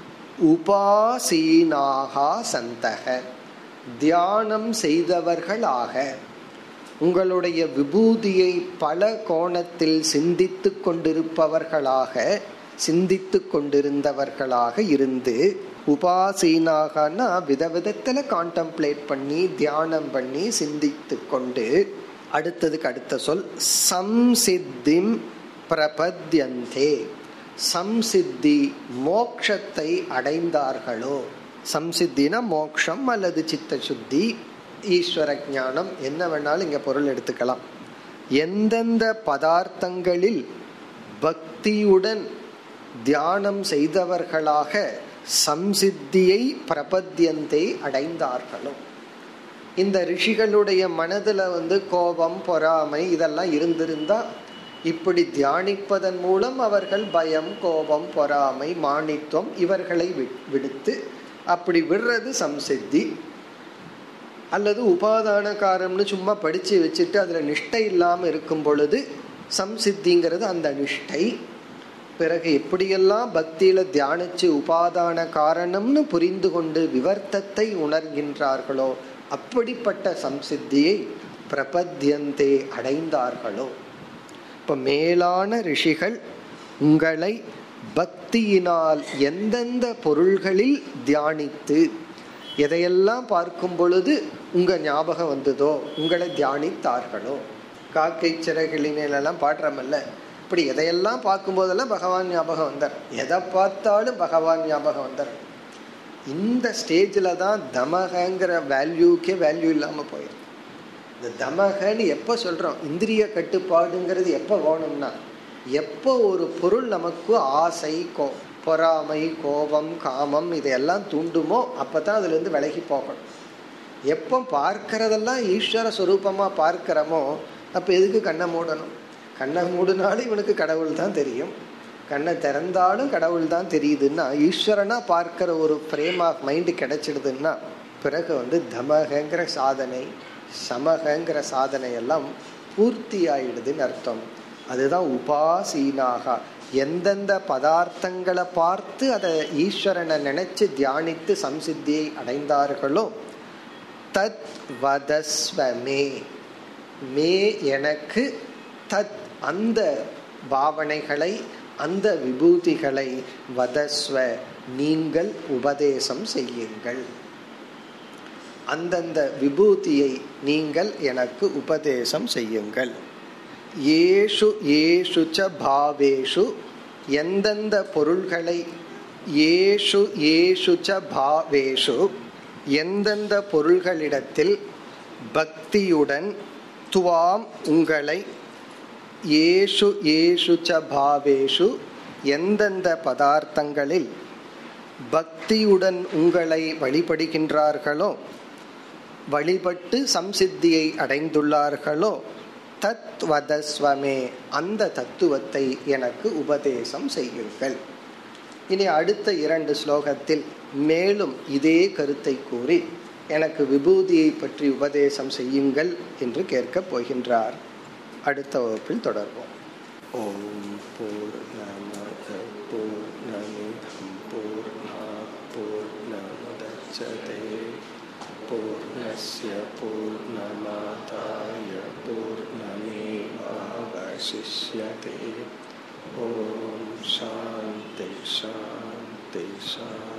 உபாசீனாகா சந்தக தியானம் செய்தவர்களாக உங்களுடைய விபூதியை பல கோணத்தில் சிந்தித்து கொண்டிருப்பவர்களாக சிந்தித்து கொண்டிருந்தவர்களாக இருந்து உபாசீனாகனா விதவிதத்துல கான்டம்ப்ளேட் பண்ணி தியானம் பண்ணி சிந்தித்து கொண்டு அடுத்ததுக்கு அடுத்த சொல் சம்சித்திம் பிரபத்யந்தே சம்சித்தி மோக்ஷத்தை அடைந்தார்களோ சம்சித்தினா மோக்ஷம் அல்லது சித்த சுத்தி ஈஸ்வர ஞானம் என்ன வேணாலும் இங்க பொருள் எடுத்துக்கலாம் எந்தெந்த பதார்த்தங்களில் பக்தியுடன் தியானம் செய்தவர்களாக சம்சித்தியை பிரபத்தியந்தை அடைந்தார்களோ இந்த ரிஷிகளுடைய மனதுல வந்து கோபம் பொறாமை இதெல்லாம் இருந்திருந்தா இப்படி தியானிப்பதன் மூலம் அவர்கள் பயம் கோபம் பொறாமை மானித்துவம் இவர்களை விடுத்து அப்படி விடுறது சம்சித்தி அல்லது உபாதான காரம்னு சும்மா படிச்சு வச்சுட்டு அதுல நிஷ்டை இல்லாம இருக்கும் பொழுது சம்சித்திங்கிறது அந்த நிஷ்டை பிறகு எப்படியெல்லாம் பக்தியில தியானிச்சு உபாதான காரணம்னு புரிந்து கொண்டு விவர்த்தத்தை உணர்கின்றார்களோ அப்படிப்பட்ட சம்சித்தியை பிரபத்தியந்தே அடைந்தார்களோ இப்ப மேலான ரிஷிகள் உங்களை பக்தியினால் எந்தெந்த பொருள்களில் தியானித்து எதையெல்லாம் பார்க்கும் பொழுது உங்க ஞாபகம் வந்ததோ உங்களை தியானித்தார்களோ காக்கை சிறகிளினெல்லாம் பாடுறமல்ல இப்படி எதையெல்லாம் பார்க்கும் போதெல்லாம் பகவான் ஞாபகம் வந்தார் எதை பார்த்தாலும் பகவான் ஞாபகம் வந்தார் இந்த ஸ்டேஜில் தான் தமகங்கிற வேல்யூக்கே வேல்யூ இல்லாமல் போயிருக்கு இந்த தமகன்னு எப்போ சொல்கிறோம் இந்திரிய கட்டுப்பாடுங்கிறது எப்போ வேணும்னா எப்போ ஒரு பொருள் நமக்கு ஆசை கோ பொறாமை கோபம் காமம் இதையெல்லாம் தூண்டுமோ அப்போ தான் அதுலேருந்து விலகி போகணும் எப்போ பார்க்கறதெல்லாம் ஈஸ்வர சுரூபமாக பார்க்கிறோமோ அப்போ எதுக்கு கண்ணை மூடணும் கண்ணை மூடினாலும் இவனுக்கு கடவுள் தான் தெரியும் கண்ணை திறந்தாலும் கடவுள் தான் தெரியுதுன்னா ஈஸ்வரனா பார்க்கிற ஒரு ஃப்ரேம் ஆஃப் மைண்டு கிடைச்சிடுதுன்னா பிறகு வந்து தமகங்கிற சாதனை சமகங்கிற சாதனை எல்லாம் பூர்த்தி ஆயிடுதுன்னு அர்த்தம் அதுதான் உபாசீனாக எந்தெந்த பதார்த்தங்களை பார்த்து அதை ஈஸ்வரனை நினைச்சு தியானித்து சம்சித்தியை அடைந்தார்களோ தத் வதஸ்வமே மே எனக்கு தத் அந்த பாவனைகளை அந்த விபூதிகளை வதஸ்வ நீங்கள் உபதேசம் செய்யுங்கள் அந்தந்த விபூதியை நீங்கள் எனக்கு உபதேசம் செய்யுங்கள் ஏஷு ஏஷு ச பாவேஷு எந்தெந்த பொருள்களை ஏஷு ஏஷு ச பாவேஷு எந்தெந்த பொருள்களிடத்தில் பக்தியுடன் துவாம் உங்களை ஏஷு ஏஷு ச பாவேஷு எந்தெந்த பதார்த்தங்களில் பக்தியுடன் உங்களை வழிபடுகின்றார்களோ வழிபட்டு சம்சித்தியை அடைந்துள்ளார்களோ தத்வதஸ்வமே அந்த தத்துவத்தை எனக்கு உபதேசம் செய்யுங்கள் இனி அடுத்த இரண்டு ஸ்லோகத்தில் மேலும் இதே கருத்தை கூறி எனக்கு விபூதியை பற்றி உபதேசம் செய்யுங்கள் என்று கேட்கப் போகின்றார் அடுத்த வகுப்பில் தொடர்வோம் ஓம் பூர்ணமத பூர்ணமிதம் பூர்ணா பூர்ணமுதச்சதே பூர்ணஸ்ய பூர்ணமாதாய பூர்ணமேவாவசிஷ்யதே ஓம் சாந்தி சாந்தி சாந்தி